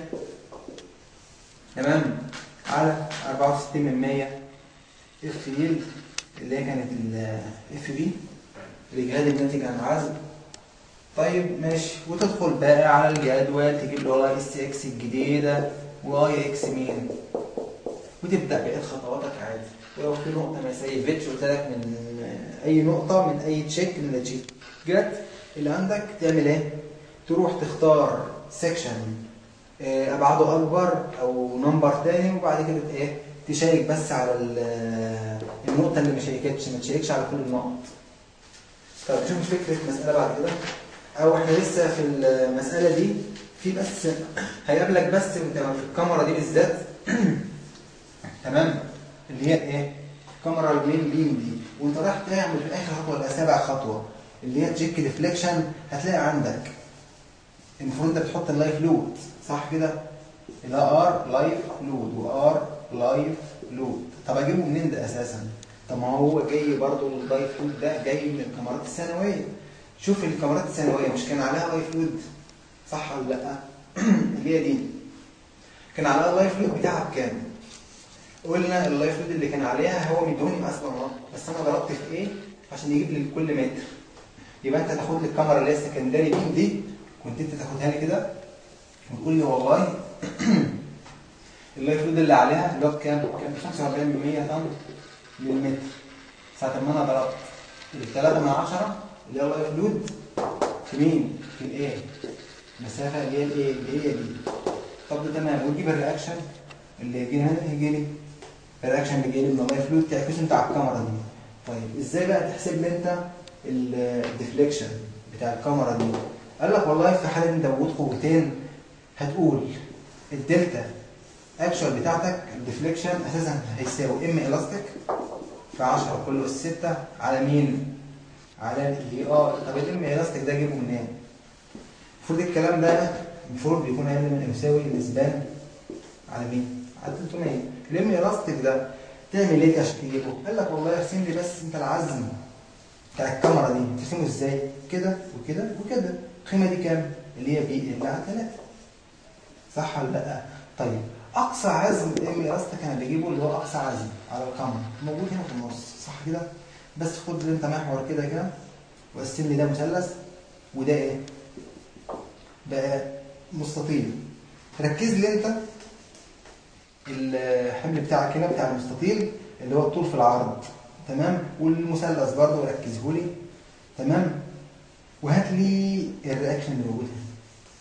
تمام على 64 من 100 اف يلد اللي هي كانت الاف بي الاجهاد الناتج عن العزم طيب ماشي وتدخل بقى على الجدول تجيب له والله اس اكس الجديده واي اكس مين وتبدا بقيه خطواتك عادي ولو في نقطه ما سيفتش قلت لك من اي نقطه من اي تشيك من التشيكات اللي عندك تعمل ايه؟ تروح تختار سيكشن ابعاده اكبر او نمبر تاني وبعد كده ايه تشيك بس على ال- النقطه اللي ما شيكتش ما تشيكش على كل النقط طب شوف فكره مساله بعد كده او احنا لسه في المساله دي في بس هيقابلك بس انت في الكاميرا دي بالذات تمام اللي هي ايه الكاميرا المين بيم دي وانت رايح تعمل في اخر خطوه ولا سابع خطوه اللي هي تشيك ديفليكشن هتلاقي عندك المفروض انت بتحط اللايف لود صح كده اللي هو ار لايف لود وار لايف لود طب اجيبه منين ده اساسا طب ما هو جاي برضو اللايف لود ده جاي من الكاميرات الثانويه شوف الكاميرات الثانويه مش كان عليها لايف لود صح ولا لا اللي هي دي كان عليها اللايف لود بتاعها بكام قلنا اللايف لود اللي كان عليها هو مدوني اصلا اهو بس انا ضربت في ايه عشان يجيب لي كل متر يبقى انت تاخد لي الكاميرا اللي هي السكندري بيم دي كنت انت تاخدها لي كده وتقول لي والله اللايف لود اللي عليها اللي هو بكام؟ كان 45 من 100 طن للمتر ساعة ما انا ضربت الثلاثة من عشرة اللي هي اللايف لود في مين؟ في الايه؟ المسافة اللي هي الايه؟ اللي هي دي طب ده تمام وتجيب الرياكشن اللي يجي هنا يجي لي الرياكشن اللي جاي لي من اللايف لود تعكسه انت على الكاميرا دي طيب ازاي بقى تحسب لي انت الديفليكشن بتاع الكاميرا دي؟ قال لك والله في حالة انت وجود قوتين هتقول الدلتا اكشوال بتاعتك الديفليكشن اساسا هيساوي ام الاستيك في 10 كل اس 6 على مين؟ على الاي ار طب الام الاستيك ده اجيبه منين؟ المفروض الكلام ده المفروض بيكون اقل من يساوي الاسبان على مين؟ على 300 الام الاستيك ده تعمل ايه عشان تجيبه؟ قال لك والله ارسم لي بس انت العزم بتاع الكاميرا دي ترسمه ازاي؟ كده وكده وكده القيمه دي كام؟ اللي هي بي اللي على 3 صح ولا لا؟ طيب اقصى عزم ام الاستيك انا بجيبه اللي هو اقصى عزم على الكاميرا موجود هنا في النص صح كده؟ بس خد انت محور كده كده وقسم لي ده مثلث وده ايه؟ بقى مستطيل ركز لي انت الحمل بتاعك هنا بتاع المستطيل اللي هو الطول في العرض تمام والمثلث برضه ركزه لي تمام وهات لي الرياكشن اللي موجود هنا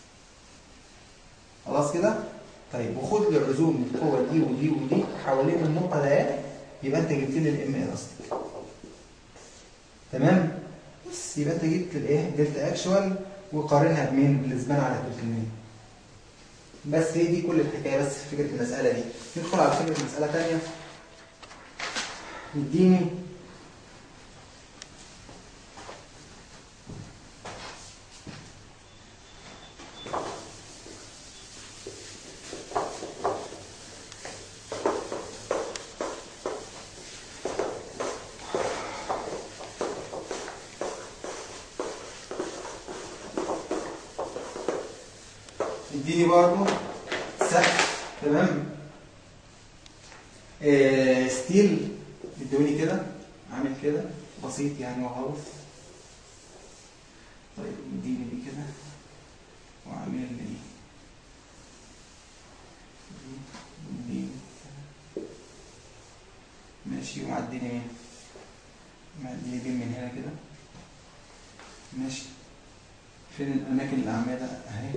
خلاص كده طيب وخد لي عزوم القوه دي ودي ودي حوالين النقطه دي يبقى انت جبت لي الام الاستيك تمام بس يبقى انت جبت الايه دلتا اكشوال وقارنها بمين بالاسبان على 300 بس هي دي كل الحكايه بس في فكره المساله دي ندخل على فكره مساله ثانيه يديني يديني برضه سقف تمام آه ستيل ادوني كده عامل كده بسيط يعني وخلاص طيب اديني دي كده وعامل لي دي دي ماشي ومعديني مين معديني بين من هنا كده ماشي فين الاماكن الاعمده اهي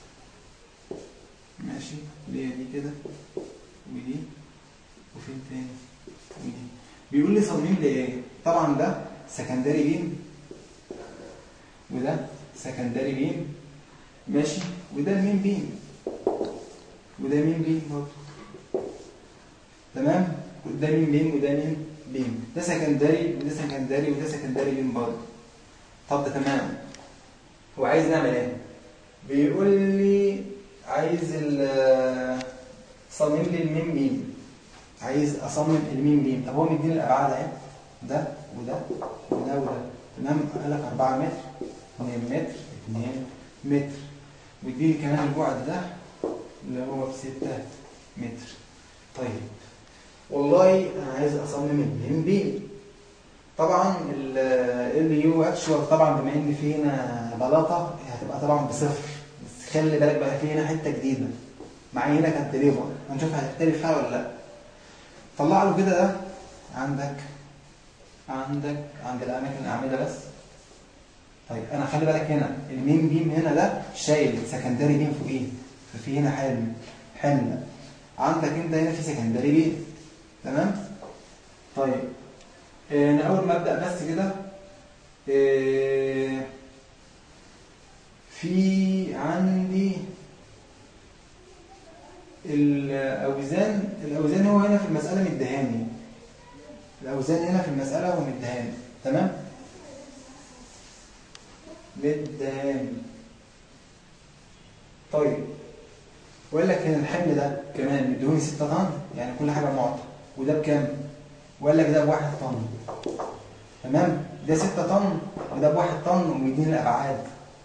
ماشي اللي هي دي كده ودي وفين تاني ودي بيقول لي صميم لايه طبعا ده سكندري بيم وده سكندري بيم ماشي وده المين بيم وده مين بيم برضه تمام وده مين بيم وده مين بيم ده سكندري وده سكندري وده سكندري بيم برضه طب ده تمام هو عايز نعمل ايه بيقول لي عايز صمم لي الميم بيم عايز اصمم الميم بيم طب هو مديني الابعاد اهي ده وده وده وده تمام قال لك 4 متر 2 متر 2 متر ويديني كمان البعد ده اللي هو ب 6 متر طيب والله انا عايز اصمم الميم بيم طبعا ال يو اكشوال طبعا بما ان في هنا بلاطه هتبقى طبعا بصفر بس خلي بالك بقى في هنا حته جديده معايا هنا كانتليفر هنشوف هتختلف فيها ولا لا طلع له كده ده عندك عندك عند الاماكن الاعمده بس طيب انا خلي بالك هنا المين بيم هنا ده شايل سكندري بيم فوقيه ففي هنا حمل حمل عندك انت هنا في سكندري بيم تمام طيب انا اول ما ابدا بس كده إيه في عندي الاوزان الاوزان هو هنا في المساله مدهاني الاوزان هنا في المساله هو مدهاني تمام مدهاني طيب وقال لك هنا الحمل ده كمان مديهوني 6 طن يعني كل حاجه معطى وده بكام وقال لك ده بواحد طن تمام ده 6 طن وده بواحد طن ومديني الابعاد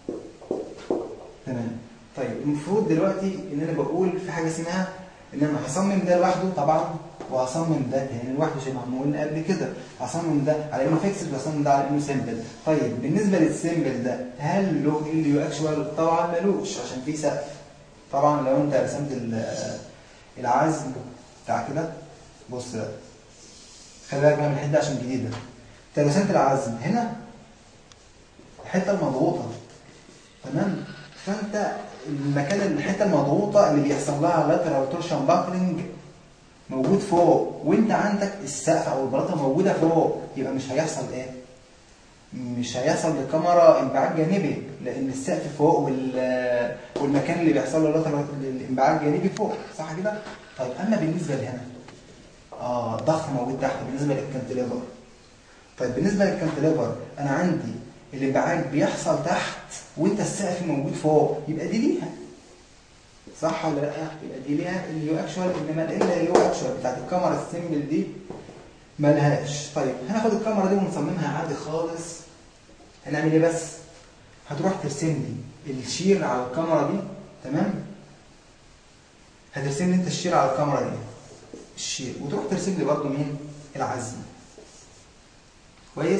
تمام طيب المفروض دلوقتي ان انا بقول في حاجه اسمها ان انا هصمم ده لوحده طبعا وهصمم ده تاني لوحده زي ما احنا قلنا قبل كده هصمم ده على انه فيكسد وهصمم ده على انه سيمبل طيب بالنسبه للسيمبل ده هل له ال يو اكشوال طبعا ملوش عشان في سقف طبعا لو انت رسمت ال- العزم بتاع كده بص بقى خلي بالك بقى من الحته عشان جديده انت رسمت العزم هنا الحته المضغوطه تمام فانت المكان الحته المضغوطه اللي بيحصل لها لاترال تورشن باكلينج موجود فوق وانت عندك السقف او البلاطه موجوده فوق يبقى مش هيحصل ايه مش هيحصل للكاميرا انبعاج جانبي لان السقف فوق وال- والمكان اللي بيحصل له لاترال الانبعاج الجانبي فوق صح كده طيب اما بالنسبه لهنا اه ضغط موجود تحت بالنسبه للكانتليفر طيب بالنسبه للكانتليفر انا عندي الانبعاج بيحصل تحت وانت السقف موجود فوق يبقى دي ليها صح ولا لا يبقى دي ليها اليو اكشوال انما الا اليو اكشوال بتاعت الكاميرا السيمبل دي ملهاش طيب هناخد الكاميرا دي ونصممها عادي خالص هنعمل ايه بس هتروح ترسم لي الشير على الكاميرا دي تمام هترسم لي انت الشير على الكاميرا دي الشير وتروح ترسم لي برضه مين العزم كويس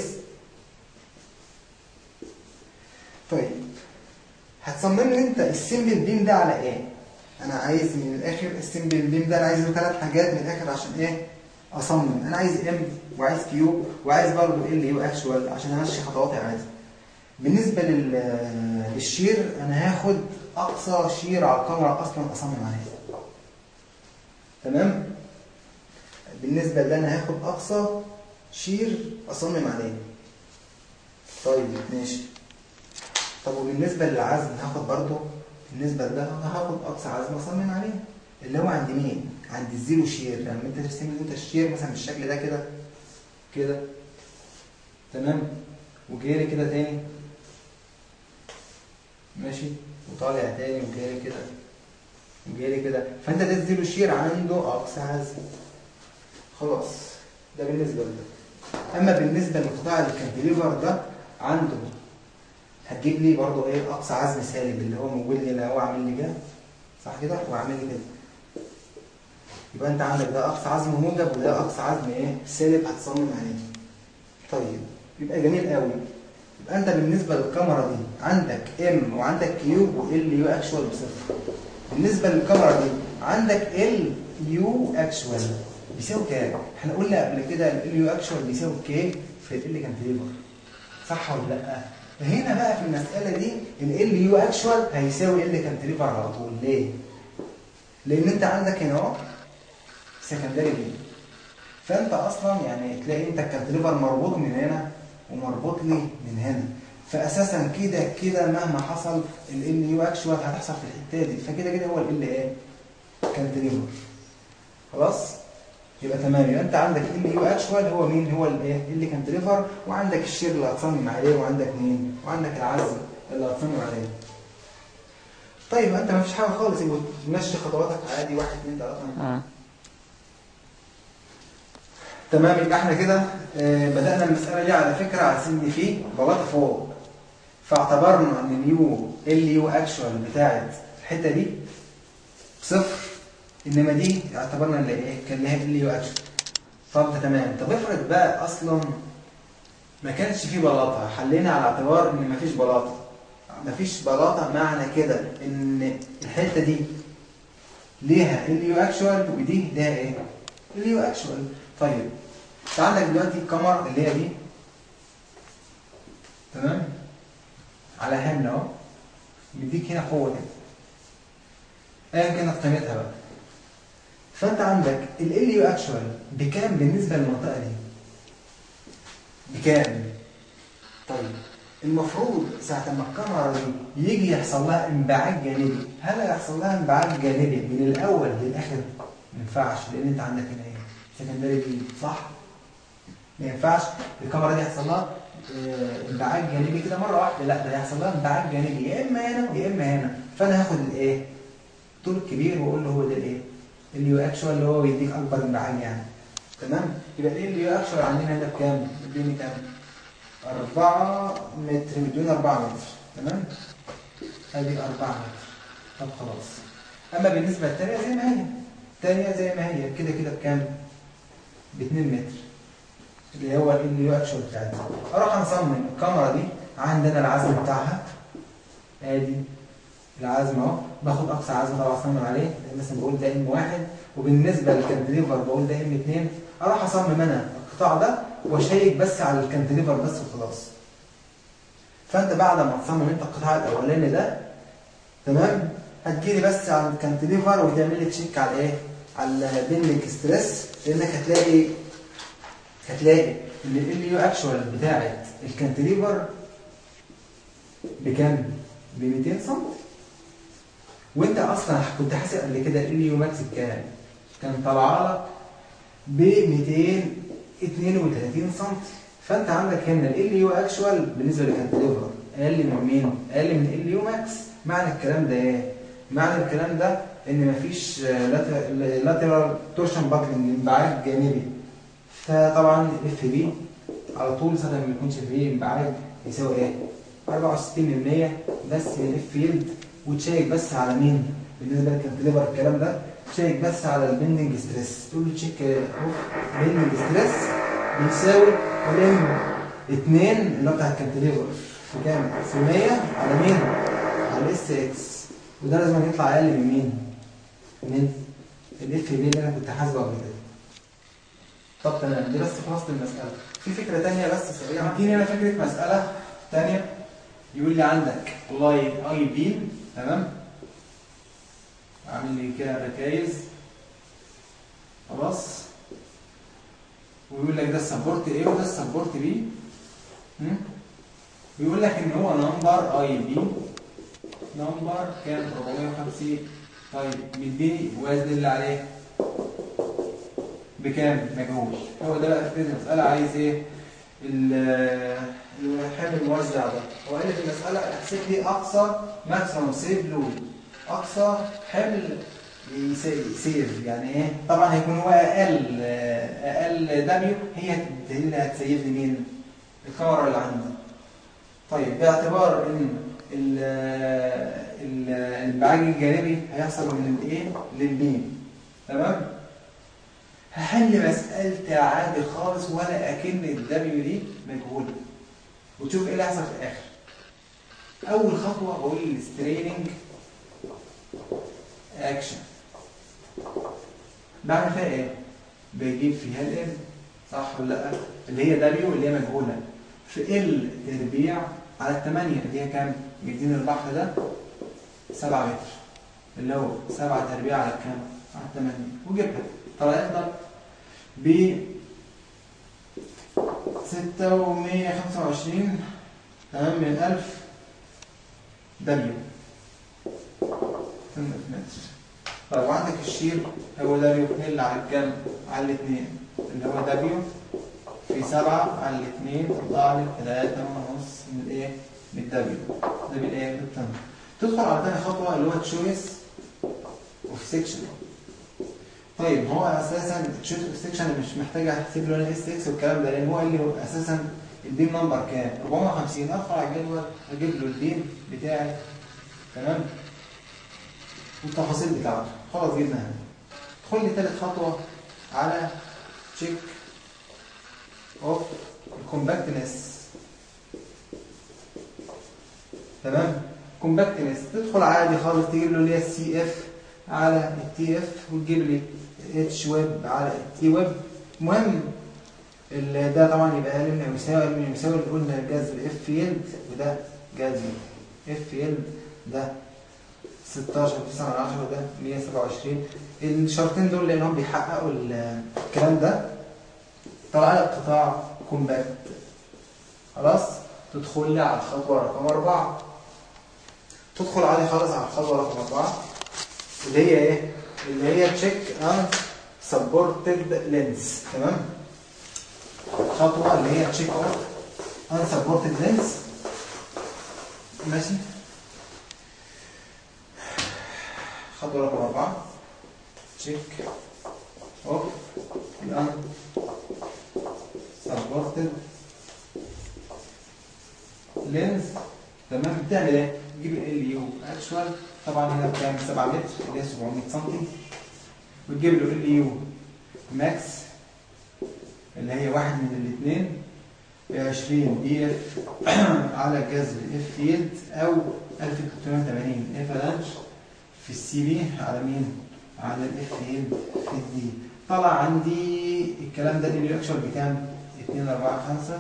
طيب هتصمم لي انت السيمبل بيم ده على ايه انا عايز من الاخر السيمبل بيم ده انا عايز له ثلاث حاجات من الاخر عشان ايه اصمم انا عايز ام وعايز كيو وعايز برضه ال يو اكشوال عشان امشي خطواتي عادي بالنسبه لل- للشير انا هاخد اقصى شير على الكاميرا اصلا اصمم عليه تمام بالنسبه لده انا هاخد اقصى شير اصمم عليه طيب ماشي طب وبالنسبه للعزم هاخد برضه بالنسبه لده هاخد اقصى عزم اصمم عليه اللي هو عند مين عند الزيرو شير لما انت ترسم لي انت الشير مثلا بالشكل ده كده كده تمام وجاري كده تاني ماشي وطالع تاني وجاري كده وجاري كده فانت ده الزيرو شير عنده اقصى عزم خلاص ده بالنسبه لده اما بالنسبه لقطاع الكانتليفر ده عنده هتجيب لي برضه ايه اقصى عزم سالب اللي هو موجود لي اللي هو عامل لي كده صح كده وعامل لي كده يبقى انت عندك ده اقصى عزم موجب وده اقصى عزم ايه سالب هتصمم عليه طيب يبقى جميل قوي يبقى انت بالنسبه للكاميرا دي عندك ام وعندك كيوب وال يو اكشوال بصفر بالنسبه للكاميرا دي عندك ال يو اكشوال بيساوي كام احنا قلنا قبل كده ال يو اكشوال بيساوي كي في ال كانتليفر صح ولا لا هنا بقى في المساله دي ال يو اكشوال هيساوي ال كانتليفر على طول ليه لان انت عندك هنا اهو سكندري بي فانت اصلا يعني تلاقي انت الكانتليفر مربوط من هنا ومربوط لي من هنا فاساسا كده كده مهما حصل ال يو اكشوال هتحصل في الحته دي فكده كده هو ال ايه كانتليفر خلاص يبقى تمام يبقى انت عندك ال يو اكشوال هو مين هو الايه اللي كانتليفر وعندك الشير اللي هتصمم عليه وعندك مين وعندك العزم اللي هتصمم عليه طيب انت ما فيش حاجه خالص يبقى تمشي خطواتك عادي واحد اثنين ثلاثه اه تمام يبقى احنا كده آه، بدأنا المسألة دي على فكرة على سن فيه بلاطة فوق فاعتبرنا ان اليو ال يو اكشوال بتاعت الحتة دي صفر انما دي اعتبرنا اللي ايه كان لها ال يو اكشوال طب ده تمام طب افرض بقى اصلا ما كانش فيه بلاطة حلينا على اعتبار ان مفيش بلاطة مفيش بلاطة معنى كده ان الحتة دي ليها ال يو اكشوال ودي ليها ايه ال يو اكشوال طيب انت عندك دلوقتي الكاميرا اللي هي دي تمام على حمل اهو بيديك هنا قوه كده ايا كانت قيمتها بقى فانت عندك ال يو اكشوال بكام بالنسبه للمنطقه دي بكام طيب المفروض ساعة ما الكاميرا دي يجي يحصل لها انبعاج جانبي هل هيحصل لها انبعاج جانبي من الاول للاخر ما ينفعش لان انت عندك هنا ايه سكندري بي صح ما ينفعش الكاميرا دي يحصل لها آه، انبعاج جانبي كده مره واحده لا ده هيحصل لها انبعاج جانبي يا اما هنا يا اما هنا فانا هاخد الايه طول الكبير واقول له هو ده الايه اليو اكشوال اللي هو بيديك اكبر انبعاج يعني تمام يبقى ايه اليو اكشوال عندنا هنا بكام مديني كام 4 متر مديني 4 متر تمام ادي 4 متر طب خلاص اما بالنسبه للثانيه زي ما هي الثانيه زي ما هي كده كده بكام ب 2 متر اللي هو ال يو اكشوال بتاعتي اروح اصمم الكاميرا دي عندنا العزم بتاعها ادي العزم اهو باخد اقصى عزم طبعا اصمم عليه مثلا بقول ده ام واحد وبالنسبه للكانتليفر بقول ده ام اثنين اروح اصمم انا القطاع ده واشيك بس على الكانتليفر بس وخلاص فانت بعد ما تصمم انت القطاع الاولاني ده تمام هتجيلي بس على الكانتليفر وتعمل لي تشيك على ايه على البيندنج ستريس لانك هتلاقي هتلاقي ان ال يو اكشوال بتاعت الكانتليفر بكام؟ ب 200 سم وانت اصلا كنت حاسب قبل كده ال يو ماكس بكام؟ كان طالعه لك ب 232 سم فانت عندك هنا ال يو اكشوال بالنسبه للكانتليفر اقل من مين؟ اقل من ال يو ماكس معنى الكلام ده ايه؟ معنى الكلام ده ان مفيش لاترال تورشن باكلينج انبعاج جانبي فطبعا الاف بي على طول ساعه ما يكونش فيه انبعاج يساوي ايه؟ 64% بس من الاف فيلد وتشيك بس على مين؟ بالنسبه للكانتليفر الكلام ده تشيك بس على البندنج ستريس تقول له تشيك اهو بندنج ستريس بيساوي الام 2 اللي هو بتاع الكانتليفر في كام؟ في 100 على مين؟ على الاس اكس وده لازم يطلع اقل من مين؟ من الاف بي اللي انا كنت حاسبه قبل كده. طب تمام دي بس خلاصه المساله. في فكره ثانيه بس سريعه. اديني انا فكره مساله ثانيه يقول لي عندك لاين اي بي تمام؟ عامل لي كده ركايز خلاص ويقول لك ده السبورت ايه وده السبورت بي بيقول لك ان هو نمبر اي بي نمبر كام 450 طيب مديني وزن اللي عليه بكام مجهول هو ده بقى فكره المساله عايز ايه الحمل الموزع ده هو قال لي في المساله احسب لي اقصى ماكسيموم سيف لود اقصى حمل يسيف يعني ايه طبعا هيكون هو اقل اقل دبليو هي اللي هتسيف لي مين الكاميرا اللي عندي طيب باعتبار ان الانبعاج الجانبي هيحصل من الايه للبي تمام هحل مسألتي عادي خالص ولا اكن الدبليو دي مجهوله وتشوف ايه اللي هيحصل في الاخر اول خطوه بقول الستريننج اكشن بعمل فيها ايه بجيب فيها الام صح ولا لا اللي هي دبليو اللي هي مجهوله في ال تربيع على الثمانية اللي هي كام؟ مديني البحر ده 7 متر اللي هو 7 تربيع على كام؟ على الثمانية وجبها طلع يفضل ب 625 تمام من 1000 دبليو متر طيب وعندك الشير هو دبليو ال على الكام؟ على الاثنين اللي هو دبليو في 7 على الاثنين تطلع لي 3 ونص من الايه؟ من الدبليو ده بالايه؟ بالتم تدخل على ثاني خطوه اللي هو تشويس اوف سيكشن طيب هو اساسا تشويس اوف سيكشن مش محتاج احسب له انا اس اكس والكلام ده لان هو قال لي اساسا البيم نمبر كام؟ 450 ادخل على الجدول اجيب له البيم بتاعي تمام؟ والتفاصيل بتاعته خلاص جبنا ادخل لي ثالث خطوه على تشيك اوف الكومباكتنس تمام كومباكتنس تدخل عادي خالص تجيب له اللي هي السي اف على التي اف وتجيب لي اتش ويب على التي ويب المهم ده طبعا يبقى اقل من يساوي اقل من يساوي اللي قلنا الجذر اف فيلد وده جذر اف فيلد ده 16 9 10 وده 127 الشرطين دول لانهم بيحققوا الكلام ده طلع لي القطاع كومباكت خلاص تدخل لي على الخطوه رقم 4 تدخل عادي خالص على الخطوه رقم 4 اللي هي ايه اللي هي تشيك ان سبورتد لينس تمام الخطوه اللي هي تشيك اوف ان سبورتد لينس ماشي خطوه رقم 4 تشيك اوف الان سبورتد لينز تمام بتعمل ايه؟ تجيب ال يو اكشوال طبعا هنا بكام 7 متر اللي هي 700 سم وتجيب له ال يو ماكس اللي هي واحد من الاثنين ب 20 دي اف على جذر اف فيلد او 1380 اف لانش في السي بي على مين؟ على الاف فيلد في الدي طلع عندي الكلام ده اللي اكشوال بكام؟ 2 4 5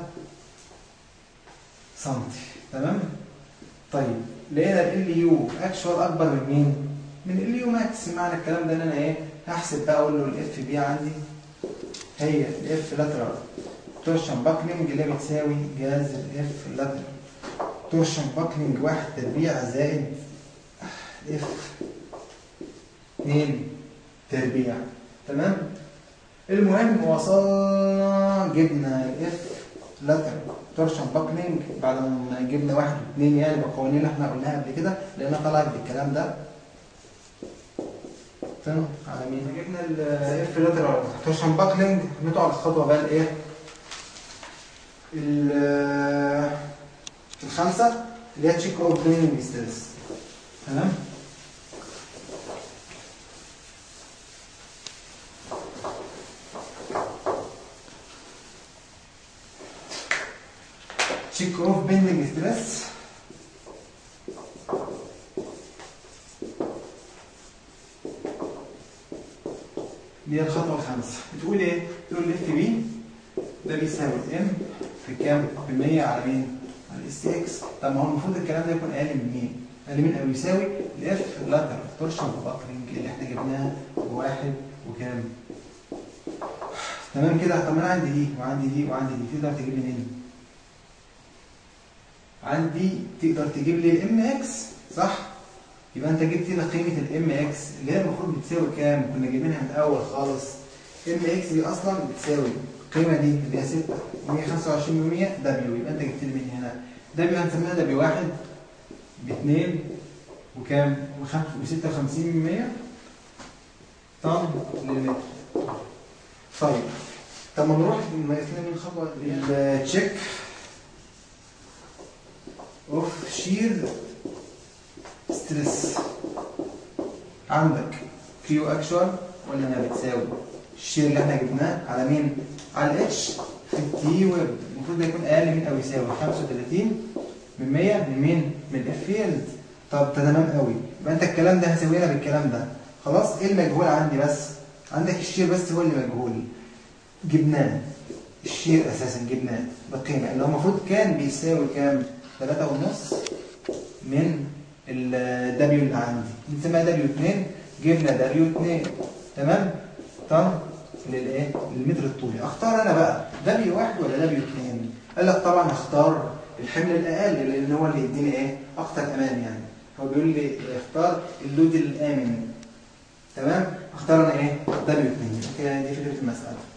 سنتي تمام؟ طيب لقينا ال يو اكشوال اكبر من مين؟ من ال يو ماكس معنى الكلام ده ان انا ايه؟ هحسب بقى اقول له الاف بي عندي هي الاف لاترال تورشن باكلينج اللي بتساوي جهاز الاف لاترال تورشن باكلينج واحد تربيع زائد اف 2 تربيع تمام المهم وصلنا جبنا الاف لاترال تورشن باكلينج بعد ما جبنا واحد واثنين يعني بالقوانين اللي احنا قلناها قبل كده لان طلعت بالكلام ده تمام على مين؟ جبنا الاف لاترال تورشن باكلينج نطلع على الخطوه بقى الايه؟ الخامسه اللي هي تشيك اوف بليننج ستريس تمام؟ تشيك اوف بيندنج ستريس دي الخطوه الخامسه بتقول ايه؟ تقول الاف بي ده بيساوي ام في كام؟ في 100 على مين؟ على الاس اكس طب ما هو المفروض الكلام ده يكون اقل من مين؟ اقل من او يساوي الاف لاترال تورشن باكلينج اللي احنا جبناها بواحد وكام؟ تمام كده طب ما انا عندي دي وعندي دي وعندي دي تقدر تجيب لي مين؟ عندي تقدر تجيب لي الام اكس صح؟ يبقى انت جبت لنا قيمه الام اكس اللي هي المفروض بتساوي كام؟ كنا جايبينها من الاول خالص ام اكس دي اصلا بتساوي القيمه دي اللي هي 6 125 من 100 دبليو يبقى انت جبت لي من هنا دبليو هنسميها دبليو 1 ب 2 وكام؟ ب 56 من 100 طن للمتر طيب طب ما نروح ناقصنا من خطوه التشيك اوف شير ستريس عندك كيو اكشوال ولا ما بتساوي الشير اللي احنا جبناه على مين؟ على الاتش في التي ويب المفروض ده يكون اقل من او يساوي 35 من 100 من مين؟ من الاف فيلد طب ده تمام قوي يبقى انت الكلام ده هسوينا بالكلام ده خلاص ايه المجهول عندي بس؟ عندك الشير بس هو اللي مجهول جبناه الشير اساسا جبناه بالقيمه اللي هو المفروض كان بيساوي كام؟ 3 ونص من الدبليو اللي عندي بنسميها دبليو 2 جبنا دبليو 2 تمام طن للايه للمتر الطولي اختار انا بقى دبليو 1 ولا دبليو 2 قال لك طبعا اختار الحمل الاقل لان هو اللي يديني ايه اكتر امان يعني هو بيقول لي اختار اللود الامن تمام اختار انا ايه دبليو 2 كده دي فكره المساله